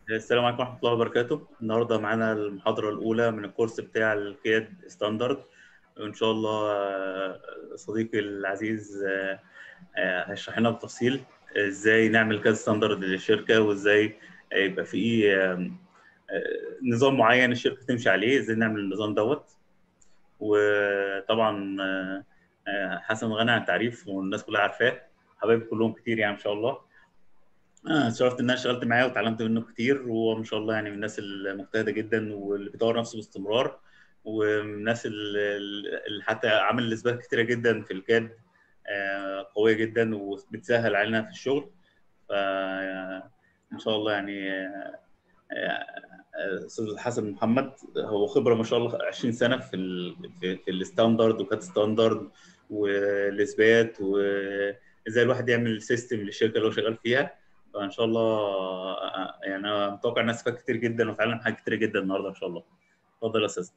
السلام عليكم ورحمة الله وبركاته النهاردة معانا المحاضرة الأولى من الكورس بتاع الكياد ستاندرد وإن شاء الله آه، صديقي العزيز آه، آه، هيشرح لنا بالتفصيل إزاي نعمل كاد ستاندرد للشركة وإزاي يبقى في آم، آه، نظام معين الشركة تمشي عليه إزاي نعمل النظام دوت وطبعا آه، آه، حسن غني عن التعريف والناس كلها عارفاه حبايبي كلهم كتير يعني إن شاء الله آه، اتشرفت ان انا اشتغلت معاه واتعلمت منه كتير وهو ما شاء الله يعني من الناس المجتهده جدا واللي بيطور نفسه باستمرار ومن الناس اللي اللي حتى عمل اثبات كتيره جدا في الكاد آه، قويه جدا وبتسهل علينا في الشغل ف ان شاء الله يعني آه، آه، استاذ حسن محمد هو خبره ما شاء الله 20 سنه في ال في, في الستاندرد وكاد ستاندرد والاثبات وازاي الواحد يعمل سيستم للشركه اللي هو شغال فيها فان شاء الله آه، يعني انا متوقع الناس استفاد كتير جدا واتعلم حاجات كتير جدا النهارده ان شاء الله اتفضل يا استاذ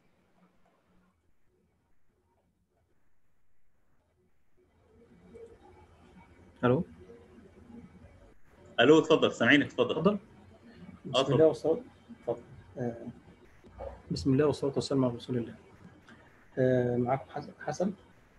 الو الو اتفضل سامعينك اتفضل اتفضل بسم اتفضل. الله والصلاه اتفضل آه، بسم الله والصلاه والسلام على رسول الله آه، معاكم حسن حسن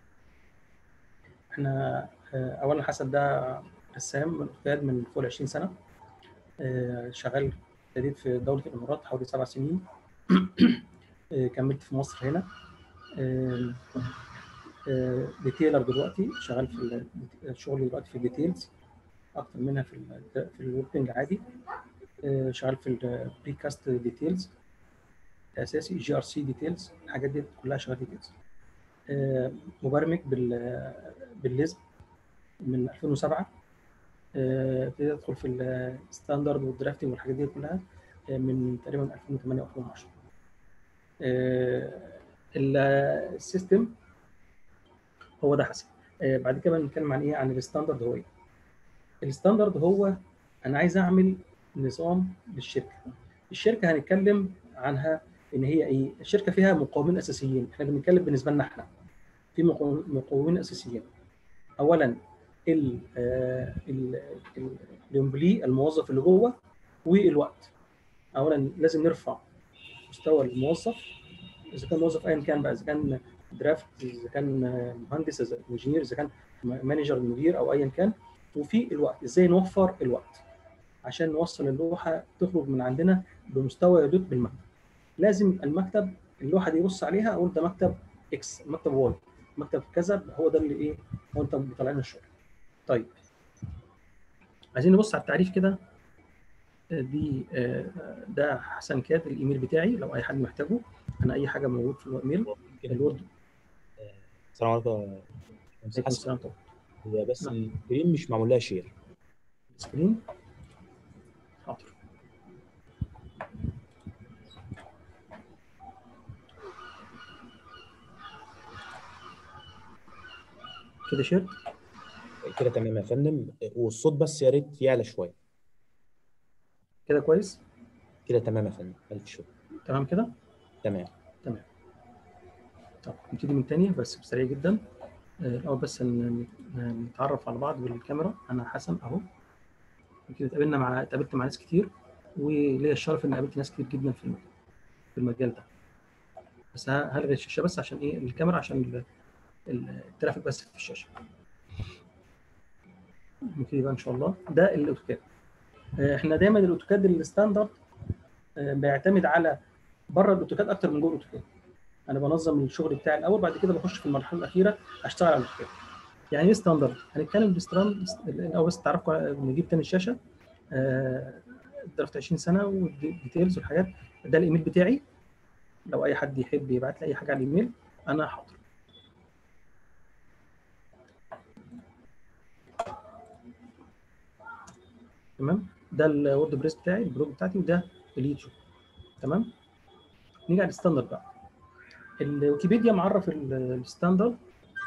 احنا آه، اولا حسن ده رسام من قياد من فوق 20 سنه آه، شغال ابتديت في دوله الامارات حوالي سبع سنين آه، كملت في مصر هنا آه، آه، ديتيلر دلوقتي شغال في ال- الشغل دلوقتي في الديتيلز اكتر منها في ال في الوركينج عادي آه، شغال في البري كاست ديتيلز اساسي جي ار سي ديتيلز الحاجات دي كلها شغال ديتيلز آه، مبرمج بال بالليزم من 2007 آه، ابتديت ادخل في الستاندرد والدرافتنج والحاجات دي كلها آه، من تقريبا 2008 او 2010 آه، ال- السيستم هو ده حسن آه، بعد كده بنتكلم عن ايه عن الستاندرد هو ايه الستاندرد هو انا عايز اعمل نظام للشركه الشركه هنتكلم عنها ان هي ايه الشركه فيها مقومين اساسيين احنا بنتكلم بالنسبه لنا احنا في مقو- مقومين اساسيين اولا ال آه، ال- ال- الامبلي الموظف اللي جوه والوقت اولا لازم نرفع مستوى الموظف اذا كان موظف ايا كان بقى اذا كان درافت اذا كان مهندس اذا كان انجينير اذا كان مانجر مدير او ايا كان وفي الوقت ازاي نوفر الوقت عشان نوصل اللوحه تخرج من عندنا بمستوى يليق بالمكتب لازم المكتب اللوحه دي يبص عليها اقول ده مكتب اكس مكتب واي مكتب كذا هو ده اللي ايه هو انت بيطلع لنا الشغل طيب عايزين نبص على التعريف كده آه، دي آه، ده حسن كاد الايميل بتاعي لو اي حد محتاجه انا اي حاجه موجود في الايميل ممكن الوورد السلام عليكم يا أستاذ عليكم حسن السلام طبعا هي بس نعم. السكرين مش معمول لها شير سكرين حاضر كده شير كده تمام يا فندم والصوت بس يا ريت يعلى شويه كده كويس كده تمام يا فندم الف شكر تمام كده تمام طب نبتدي من تاني بس بسريع جدا آه، الاول بس ن- ن- نتعرف على بعض بالكاميرا انا حسن اهو كده اتقابلنا مع اتقابلت مع ناس كتير وليا الشرف ان قابلت ناس كتير جدا في الم- في المجال ده بس ه- هلغي الشاشه بس عشان ايه الكاميرا عشان ال- ال- الترافيك بس في الشاشه نبتدي بقى ان شاء الله ده الاوتوكاد آه، احنا دايما الاوتوكاد الستاندرد آه، بيعتمد على بره الاوتوكاد اكتر من جوه الاوتوكاد انا بنظم الشغل بتاعي الاول بعد كده بخش في المرحله الاخيره اشتغل على الاوتوكاد يعني ايه ستاندرد هنتكلم بستراند الاول بس تعرفكم نجيب تاني الشاشه آه، درفت 20 سنه والديتيلز والحاجات ده الايميل بتاعي لو اي حد يحب يبعت لي اي حاجه على الايميل انا حاضر تمام ده الورد بريس بتاعي البلوج بتاعتي وده اليوتيوب تمام نيجي على الستاندرد بقى الويكيبيديا معرف ال- الستاندرد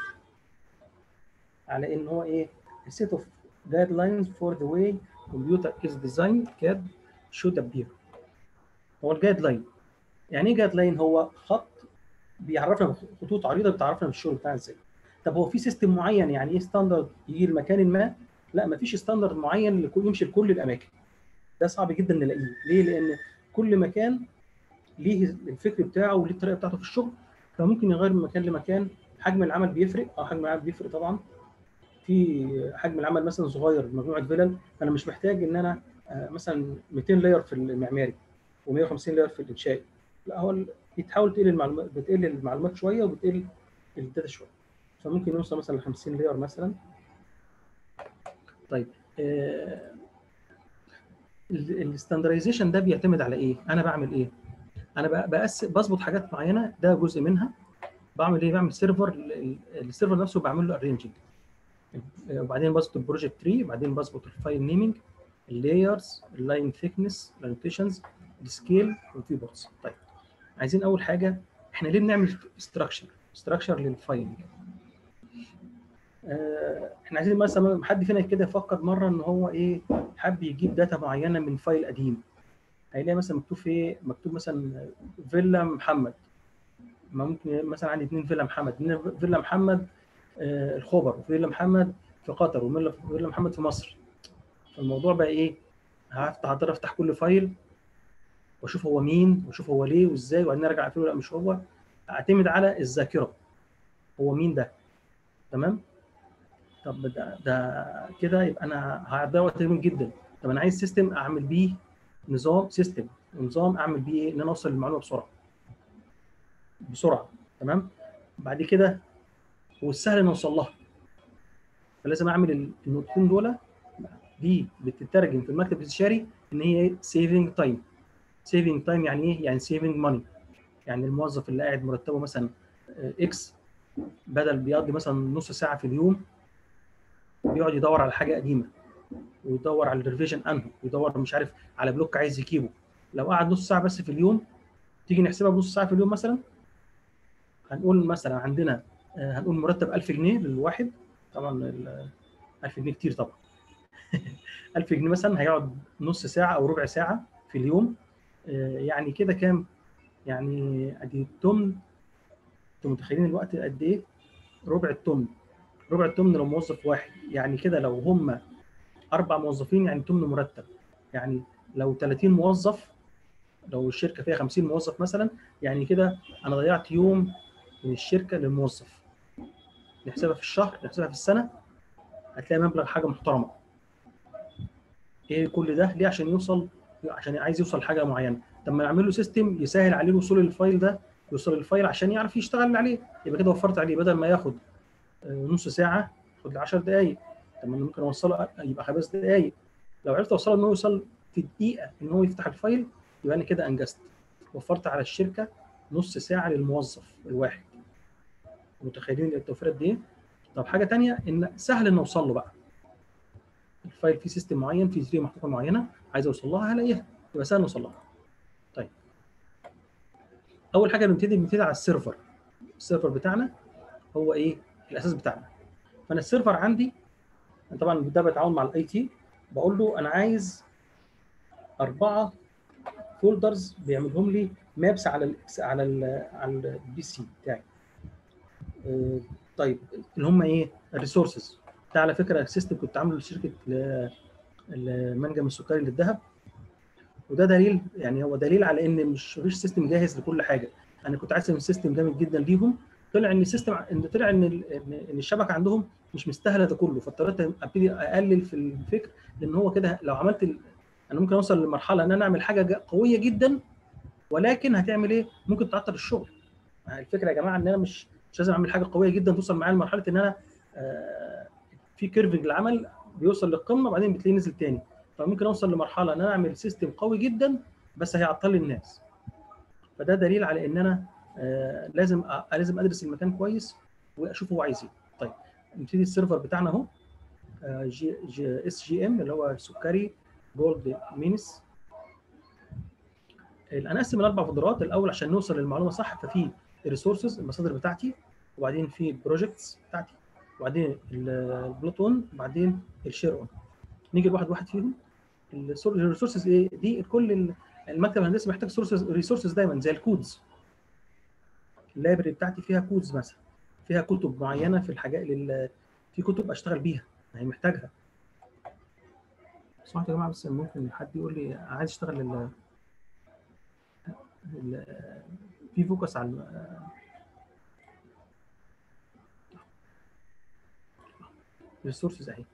على ان هو ايه a set of guidelines for the way computer is designed CAD should appear هو الجايد لاين يعني ايه جايد لاين هو خط بيعرفنا خطوط عريضه بتعرفنا بالشغل بتاعنا ازاي طب هو في سيستم معين يعني ايه ستاندرد يجي لمكان ما لا مفيش ستاندرد معين لكل يمشي لكل الاماكن ده صعب جدا نلاقيه ليه لان كل مكان ليه الفكر بتاعه وليه الطريقه بتاعته في الشغل فممكن يغير من مكان لمكان حجم العمل بيفرق اه حجم العمل بيفرق طبعا في حجم العمل مثلا صغير مجموعه فيلل فانا مش محتاج ان انا آه، مثلا 200 لاير في المعماري و150 لاير في الانشائي لا هو ال- بتحاول تقل المعلومات بتقل المعلومات شويه وبتقل الداتا شويه فممكن يوصل مثلا ل 50 لاير مثلا طيب آه، الستاندرايزيشن ده بيعتمد على ايه؟ انا بعمل ايه؟ انا ب- بقس بظبط حاجات معينه ده جزء منها بعمل ايه؟ بعمل سيرفر ال- السيرفر نفسه بعمل له ارينجنج وبعدين بظبط البروجكت تري بعدين بظبط الفايل نيمينج اللايرز اللاين ثيكنس الانوتيشنز السكيل والفي بورتس طيب عايزين اول حاجه احنا ليه بنعمل ستراكشر ستراكشر للفايل آه، احنا عايزين مثلا حد فينا كده يفكر مره ان هو ايه حب يجيب داتا معينه من فايل قديم هيلاقي مثلا مكتوب في ايه مكتوب مثلا فيلا محمد ما ممكن مثلا عندي اثنين فيلا محمد اتنين فيلا محمد آه، الخبر وفيلا محمد في قطر وفيلا محمد في مصر فالموضوع بقى ايه هفتح هقدر افتح كل فايل واشوف هو مين واشوف هو ليه وازاي وبعدين ارجع فيه لا مش هو اعتمد على الذاكره هو مين ده تمام طب ده, ده كده يبقى انا هضيع وقت جامد جدا طب انا عايز سيستم اعمل بيه نظام سيستم نظام اعمل بيه ايه ان انا اوصل المعلومه بسرعه بسرعه تمام بعد كده والسهل ان اوصل لها فلازم اعمل ال- النقطتين دول دي بتترجم في المكتب الاستشاري ان هي سيفنج تايم سيفنج تايم يعني ايه يعني سيفنج ماني يعني الموظف اللي قاعد مرتبه مثلا اكس بدل بيقضي مثلا نص ساعه في اليوم بيقعد يدور على حاجه قديمه ويدور على الريفيجن انه ويدور مش عارف على بلوك عايز يجيبه لو قعد نص ساعه بس في اليوم تيجي نحسبها بنص ساعه في اليوم مثلا هنقول مثلا عندنا آه، هنقول مرتب 1000 جنيه للواحد طبعا ال 1000 جنيه كتير طبعا 1000 جنيه مثلا هيقعد نص ساعه او ربع ساعه في اليوم آه، يعني كده كام؟ يعني ادي التمن انتوا متخيلين الوقت قد ايه؟ ربع التمن ربع التمن لو موظف واحد يعني كده لو هم اربع موظفين يعني تمن مرتب يعني لو 30 موظف لو الشركه فيها 50 موظف مثلا يعني كده انا ضيعت يوم من الشركه للموظف نحسبها في الشهر نحسبها في السنه هتلاقي مبلغ حاجه محترمه ايه كل ده ليه عشان يوصل عشان عايز يوصل لحاجه معينه طب ما نعمل له سيستم يسهل عليه الوصول للفايل ده يوصل للفايل عشان يعرف يشتغل عليه يبقى كده وفرت عليه بدل ما ياخد آه، نص ساعه ياخد لي 10 دقائق طب ما انا ممكن اوصله يبقى خمس دقائق لو عرفت اوصله ان هو يوصل في دقيقه ان هو يفتح الفايل يبقى انا كده انجزت وفرت على الشركه نص ساعه للموظف الواحد متخيلين التوفير قد ايه؟ طب حاجه تانية ان سهل ان اوصل له بقى الفايل فيه سيستم معين فيه طريقه محطوطه معينه عايز اوصل لها هلاقيها يبقى سهل اوصل لها طيب اول حاجه بنبتدي بنبتدي على السيرفر السيرفر بتاعنا هو ايه الاساس بتاعنا فانا السيرفر عندي طبعا ده بتعاون مع الاي تي بقول له انا عايز اربعه فولدرز بيعملهم لي مابس على ال على ال على البي سي بتاعي آه، طيب اللي هم ايه الريسورسز ده على فكره سيستم كنت عامله لشركه ل- المنجم السكري للذهب وده دليل يعني هو دليل على ان مش مفيش سيستم جاهز لكل حاجه انا كنت عايز اعمل سيستم جامد جدا ليهم طلع ان السيستم ان طلع ان ال- ان إن الشبكه عندهم مش مستاهله ده كله فاضطريت ابتدي اقلل في الفكر لان هو كده لو عملت ال... انا ممكن اوصل لمرحله ان انا اعمل حاجه جا- قويه جدا ولكن هتعمل ايه؟ ممكن تعطل الشغل. الفكره يا جماعه ان انا مش مش لازم اعمل حاجه قويه جدا توصل معايا لمرحله ان انا آه، في كيرفنج العمل بيوصل للقمه وبعدين بتلاقيه نزل تاني فممكن اوصل لمرحله ان انا اعمل سيستم قوي جدا بس هيعطل لي الناس. فده دليل على ان انا آه، لازم أ- لازم ادرس المكان كويس واشوف هو عايز ايه. طيب نبتدي السيرفر بتاعنا اهو آه، جي جي اس جي ام اللي هو سكري جولد مينس انا اقسم الاربع فولدرات الاول عشان نوصل للمعلومه صح ففي الريسورسز المصادر بتاعتي وبعدين في البروجكتس بتاعتي وبعدين البلوت اون وبعدين الشير اون نيجي لواحد واحد فيهم الريسورسز ايه دي كل ال- المكتب الهندسي محتاج سورسز ريسورسز دايما زي الكودز اللايبرري بتاعتي فيها كودز مثلا فيها كتب معينه في الحاجات لل... في كتب اشتغل بيها هي محتاجها سمعت يا جماعه بس ممكن حد يقول لي عايز اشتغل ال ال في فوكس على الريسورسز اهي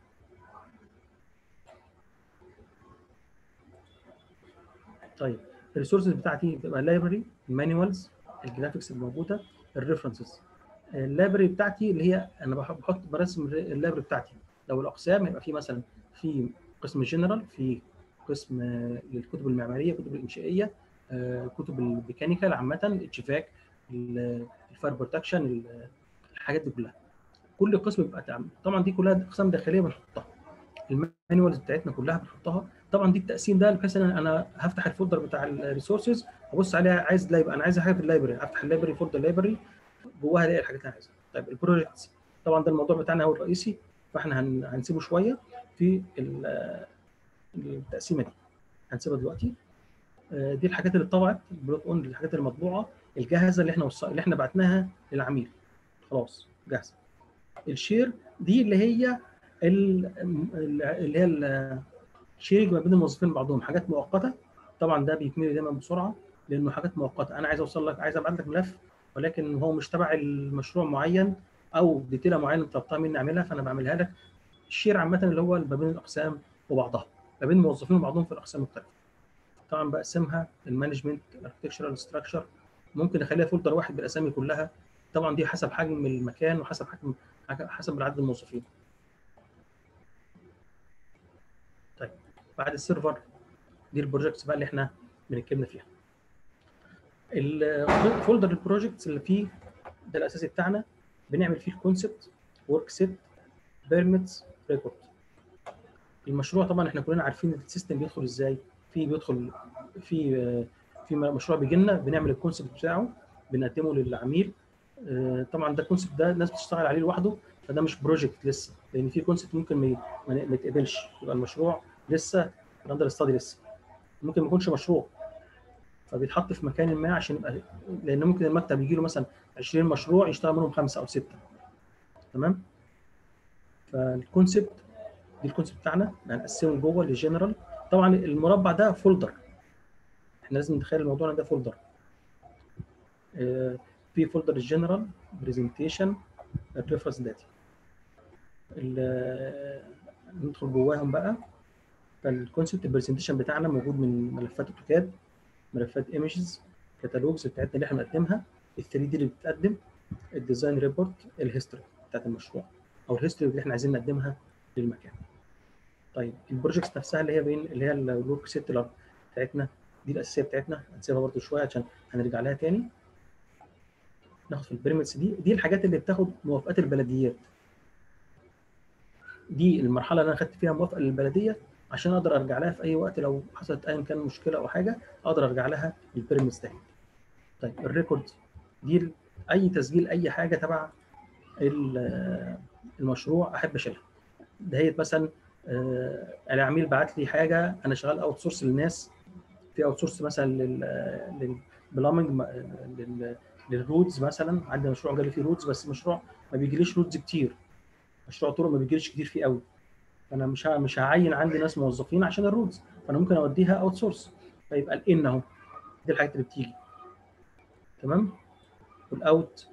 طيب الريسورسز بتاعتي بتبقى اللايبرري المانيوالز الجرافيكس الموجوده الريفرنسز اللايبرري بتاعتي اللي هي انا بحط برسم اللايبرري بتاعتي لو الاقسام يبقى في مثلا في قسم جنرال في قسم للكتب المعماريه الكتب الانشائيه كتب الميكانيكال عامه الاتشفاك الفاير بروتكشن الحاجات دي كلها كل قسم بيبقى تعمل. طبعا دي كلها اقسام داخليه بنحطها المانيوالز بتاعتنا كلها بنحطها طبعا دي التقسيم ده بحيث ان انا هفتح الفولدر بتاع الريسورسز ابص عليها عايز لايب انا عايز حاجه في اللايبرري افتح اللايبرري فولدر لايبرري جواها الاقي الحاجات اللي انا عايزها طيب البروجكتس طبعا ده الموضوع بتاعنا هو الرئيسي فاحنا هنسيبه شويه في التقسيمه دي هنسيبها دلوقتي دي الحاجات اللي اتطبعت البلوت اون الحاجات المطبوعه الجاهزه اللي احنا وصل... اللي احنا بعتناها للعميل خلاص جاهزه الشير دي اللي هي اللي هي الشيرنج ما بين الموظفين بعضهم حاجات مؤقته طبعا ده بيتملي دايما بسرعه لانه حاجات مؤقته انا عايز اوصل لك عايز ابعت لك ملف ولكن هو مش تبع المشروع معين او ديتيله معينه طلبتها مني اعملها فانا بعملها لك الشير عامه اللي هو ما بين الاقسام وبعضها ما بين الموظفين وبعضهم في الاقسام المختلفه طبعا بقسمها المانجمنت الاركتكشرال ستراكشر ممكن اخليها فولدر واحد بالاسامي كلها طبعا دي حسب حجم المكان وحسب حجم حسب عدد الموظفين طيب بعد السيرفر دي البروجكتس بقى اللي احنا بنتكلم فيها الفولدر البروجكتس اللي فيه ده الاساسي بتاعنا بنعمل فيه الكونسبت ورك سيت بيرميتس ريكورد المشروع طبعا احنا كلنا عارفين السيستم بيدخل ازاي في بيدخل في في مشروع بيجي لنا بنعمل الكونسبت بتاعه بنقدمه للعميل طبعا ده الكونسبت ده الناس بتشتغل عليه لوحده فده مش بروجكت لسه لان في كونسبت ممكن ما ما يتقبلش يبقى المشروع لسه اندر ستادي لسه ممكن ما يكونش مشروع فبيتحط في مكان ما عشان يبقى لان ممكن المكتب يجي له مثلا 20 مشروع يشتغل منهم خمسه او سته تمام فالكونسبت دي الكونسبت بتاعنا هنقسمه جوه للجنرال طبعا المربع ده فولدر احنا لازم نتخيل الموضوع ده فولدر في فولدر الجنرال برزنتيشن الريفرنس داتا ندخل جواهم بقى فالكونسبت البرزنتيشن بتاعنا موجود من ملفات اوتوكاد ملفات ايمجز كتالوجز بتاعتنا اللي احنا بنقدمها ال 3 دي اللي بتتقدم الديزاين ريبورت الهيستوري بتاعت المشروع او الهيستوري اللي احنا عايزين نقدمها للمكان طيب البروجكتس نفسها اللي هي بين اللي هي الورك سيت بتاعتنا دي الاساسيه بتاعتنا هنسيبها برده شويه عشان هنرجع لها تاني ناخد في البيرمتس دي دي الحاجات اللي بتاخد موافقات البلديات دي المرحله اللي انا خدت فيها موافقه للبلديه عشان اقدر ارجع لها في اي وقت لو حصلت ايا كان مشكله او حاجه اقدر ارجع لها البيرمتس تاني طيب الريكورد دي اي تسجيل اي حاجه تبع المشروع احب اشيلها دهيت مثلا العميل بعت لي حاجه انا شغال اوت سورس للناس في اوت سورس مثلا للبلامنج للرودز مثلا عندي مشروع جالي فيه رودز بس مشروع ما بيجيليش رودز كتير مشروع طرق ما بيجيليش كتير فيه قوي فانا مش مش هعين عندي ناس موظفين عشان الرودز فانا ممكن اوديها اوت سورس فيبقى الان اهو دي الحاجات اللي بتيجي تمام والاوت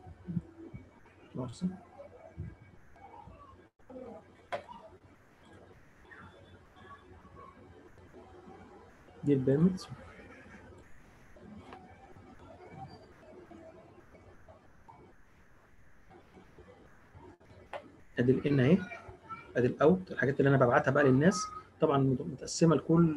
دي البيرمتس ادي الان اهي ادي الاوت الحاجات اللي انا ببعتها بقى للناس طبعا متقسمه لكل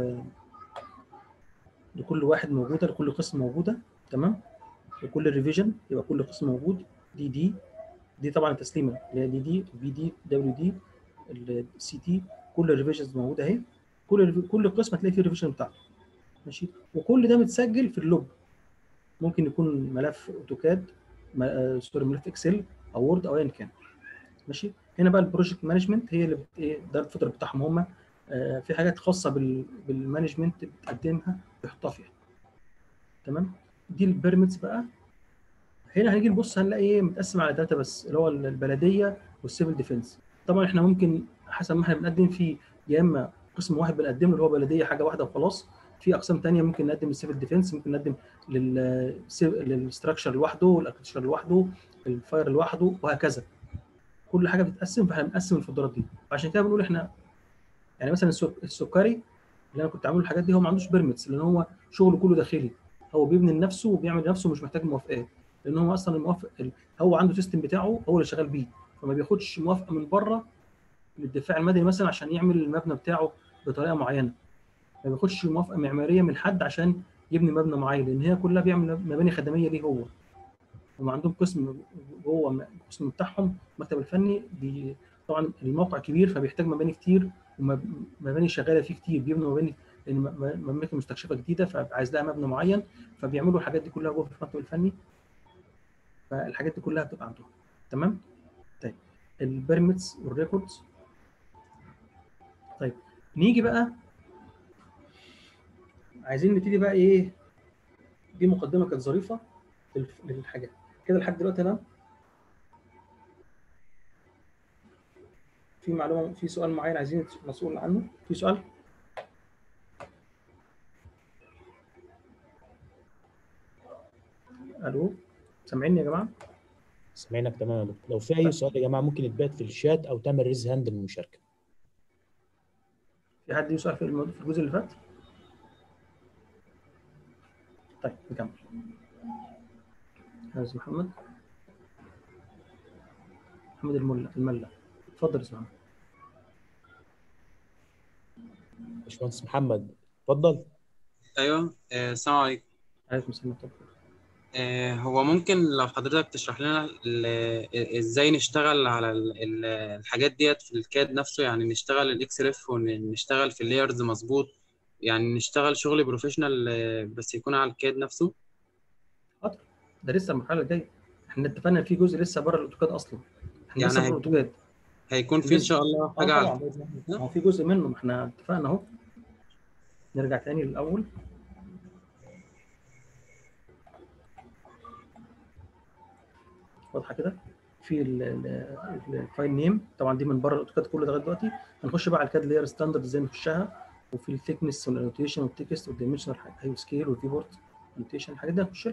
لكل واحد موجوده لكل قسم موجوده تمام لكل ريفيجن يبقى كل قسم موجود دي دي دي طبعا تسليمه اللي هي دي دي بي دي دبليو دي السي تي كل الريفيجنز موجوده اهي كل كل قسم هتلاقي فيه الريفيجن بتاعته ماشي وكل ده متسجل في اللوج ممكن يكون ملف اوتوكاد سوري ملف اكسل او وورد او ايا كان ماشي هنا بقى البروجكت مانجمنت هي اللي ايه ده الفطر بتاعهم هم آه في حاجات خاصه بال بالمانجمنت بتقدمها بيحطها فيها تمام دي البيرمتس بقى هنا هنيجي نبص هنلاقي ايه متقسم على ثلاثه بس اللي هو البلديه والسيفل ديفنس طبعا احنا ممكن حسب ما احنا بنقدم فيه يا اما قسم واحد بنقدم له اللي هو بلديه حاجه واحده وخلاص في اقسام تانية ممكن نقدم للسيفل ديفense ممكن نقدم لل للستراكشر لوحده والاركتشر لوحده الفاير لوحده وهكذا كل حاجه بتتقسم فاحنا بنقسم الفولدرات دي عشان كده بنقول احنا يعني مثلا السك- السكري اللي انا كنت عامله الحاجات دي هو ما عندوش بيرميتس لان هو شغله كله داخلي هو بيبني لنفسه وبيعمل لنفسه مش محتاج موافقات لان هو اصلا الموافق ال- هو عنده سيستم بتاعه هو اللي شغال بيه فما بياخدش موافقه من بره للدفاع المدني مثلا عشان يعمل المبنى بتاعه بطريقه معينه ما بياخدش موافقه معماريه من حد عشان يبني مبنى معين لان هي كلها بيعمل مباني خدميه ليه هو هم عندهم قسم جوه القسم بتاعهم المكتب الفني بي طبعا الموقع كبير فبيحتاج مباني كتير ومباني شغاله فيه كتير بيبنوا مباني لان م- م- اماكن مستكشفه جديده فعايز لها مبنى معين فبيعملوا الحاجات دي كلها جوه في المكتب الفني فالحاجات دي كلها بتبقى عندهم تمام طيب البيرميتس والريكوردز طيب نيجي بقى عايزين نبتدي بقى ايه دي مقدمه كانت ظريفه للف- للحاجات كده لحد دلوقتي تمام في معلومه في سؤال معين عايزين مسؤول عنه في سؤال الو سامعيني يا جماعه سامعينك تمام يا دكتور لو في اي سؤال يا جماعه ممكن يتبعت في الشات او تعمل ريز هاند للمشاركه في حد يسأل في الم- في الجزء اللي فات طيب نكمل يا أستاذ محمد محمد الملا الملا اتفضل يا أستاذ محمد باشمهندس محمد اتفضل ايوه آه، السلام عليكم عليكم السلام ورحمة الله آه، هو ممكن لو حضرتك تشرح لنا ال- ازاي نشتغل على ال- ال- الحاجات ديت في الكاد نفسه يعني نشتغل الاكس ريف ونشتغل في اللايرز مظبوط يعني نشتغل شغل بروفيشنال آه، بس يكون على الكاد نفسه حاضر ده لسه المرحلة الجاية احنا اتفقنا في جزء لسه بره الاوتوكاد اصلا احنا يعني لسه في هي- الاوتوكاد هيكون في ان شاء الله اه حاجه على طبعا بإذن الله. ما هو في جزء منه ما احنا اتفقنا اهو نرجع تاني للاول واضحه كده في ال- ال- الفايل نيم طبعا دي من بره الاوتوكاد كله لغايه دلوقتي هنخش بقى على الكاد لاير ستاندرد ازاي نخشها وفي الثيكنس والانوتيشن والتكست والدايمنشنال هاي سكيل والفيبورت انوتيشن الحاجات دي هنخش لها.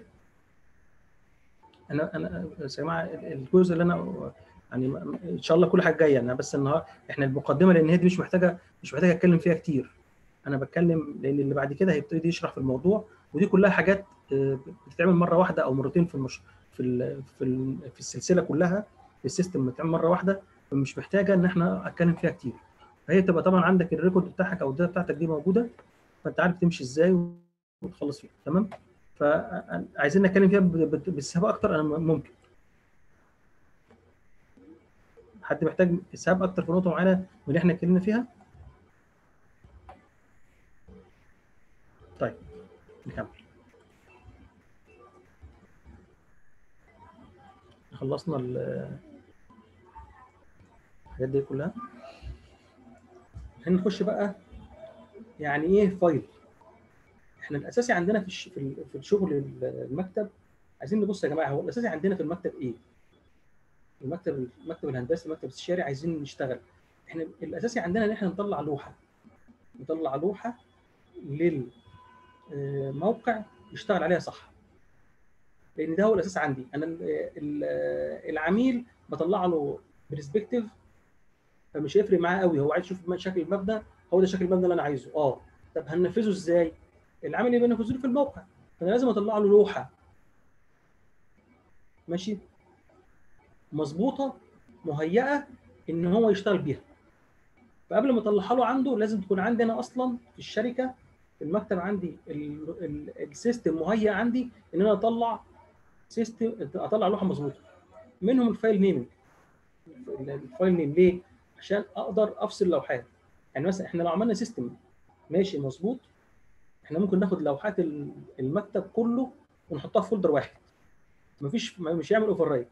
انا انا يا جماعه الجزء اللي انا يعني م- ان شاء الله كل حاجه جايه انا بس النهارده احنا المقدمه لان هي دي مش محتاجه مش محتاجه اتكلم فيها كتير انا بتكلم لان اللي بعد كده هيبتدي يشرح في الموضوع ودي كلها حاجات آه، بتتعمل مره واحده او مرتين في المش... في ال... في ال... في السلسله كلها في السيستم بتتعمل مره واحده فمش محتاجه ان احنا اتكلم فيها كتير فهي تبقى طبعا عندك الريكورد بتاعك او الداتا بتاعتك دي موجوده فانت عارف تمشي ازاي وتخلص فيها تمام فعايزين نتكلم فيها ب- ب- باستفاضه اكتر انا ممكن حد محتاج اسهاب اكتر في نقطه معينه من اللي احنا اتكلمنا فيها طيب نكمل خلصنا ال- الحاجات دي كلها هنخش بقى يعني ايه فايل احنا الاساسي عندنا في الش- في ال- في الشغل ال- المكتب عايزين نبص يا جماعه هو الاساسي عندنا في المكتب ايه المكتب المكتب الهندسي المكتب الاستشاري عايزين نشتغل احنا الاساسي عندنا ان احنا نطلع لوحه نطلع لوحه للموقع يشتغل عليها صح لان ده هو الاساس عندي انا ال- ال- العميل بطلع له برسبكتيف فمش هيفرق معاه قوي هو عايز يشوف شكل المبنى هو ده شكل المبنى اللي انا عايزه اه طب هننفذه ازاي العامل اللي بينفذه لي في الموقع فانا لازم اطلع له لوحه ماشي مظبوطه مهيئه ان هو يشتغل بيها فقبل ما اطلعها له عنده لازم تكون عندي انا اصلا في الشركه في المكتب عندي ال- ال- السيستم مهيئ عندي ان انا اطلع سيستم اطلع لوحه مظبوطه منهم الفايل نيمنج الفايل نيم ليه؟ عشان اقدر افصل لوحات يعني مثلا احنا لو عملنا سيستم ماشي مظبوط احنا ممكن ناخد لوحات ال- المكتب كله ونحطها في فولدر واحد مفيش مش هيعمل اوفر رايت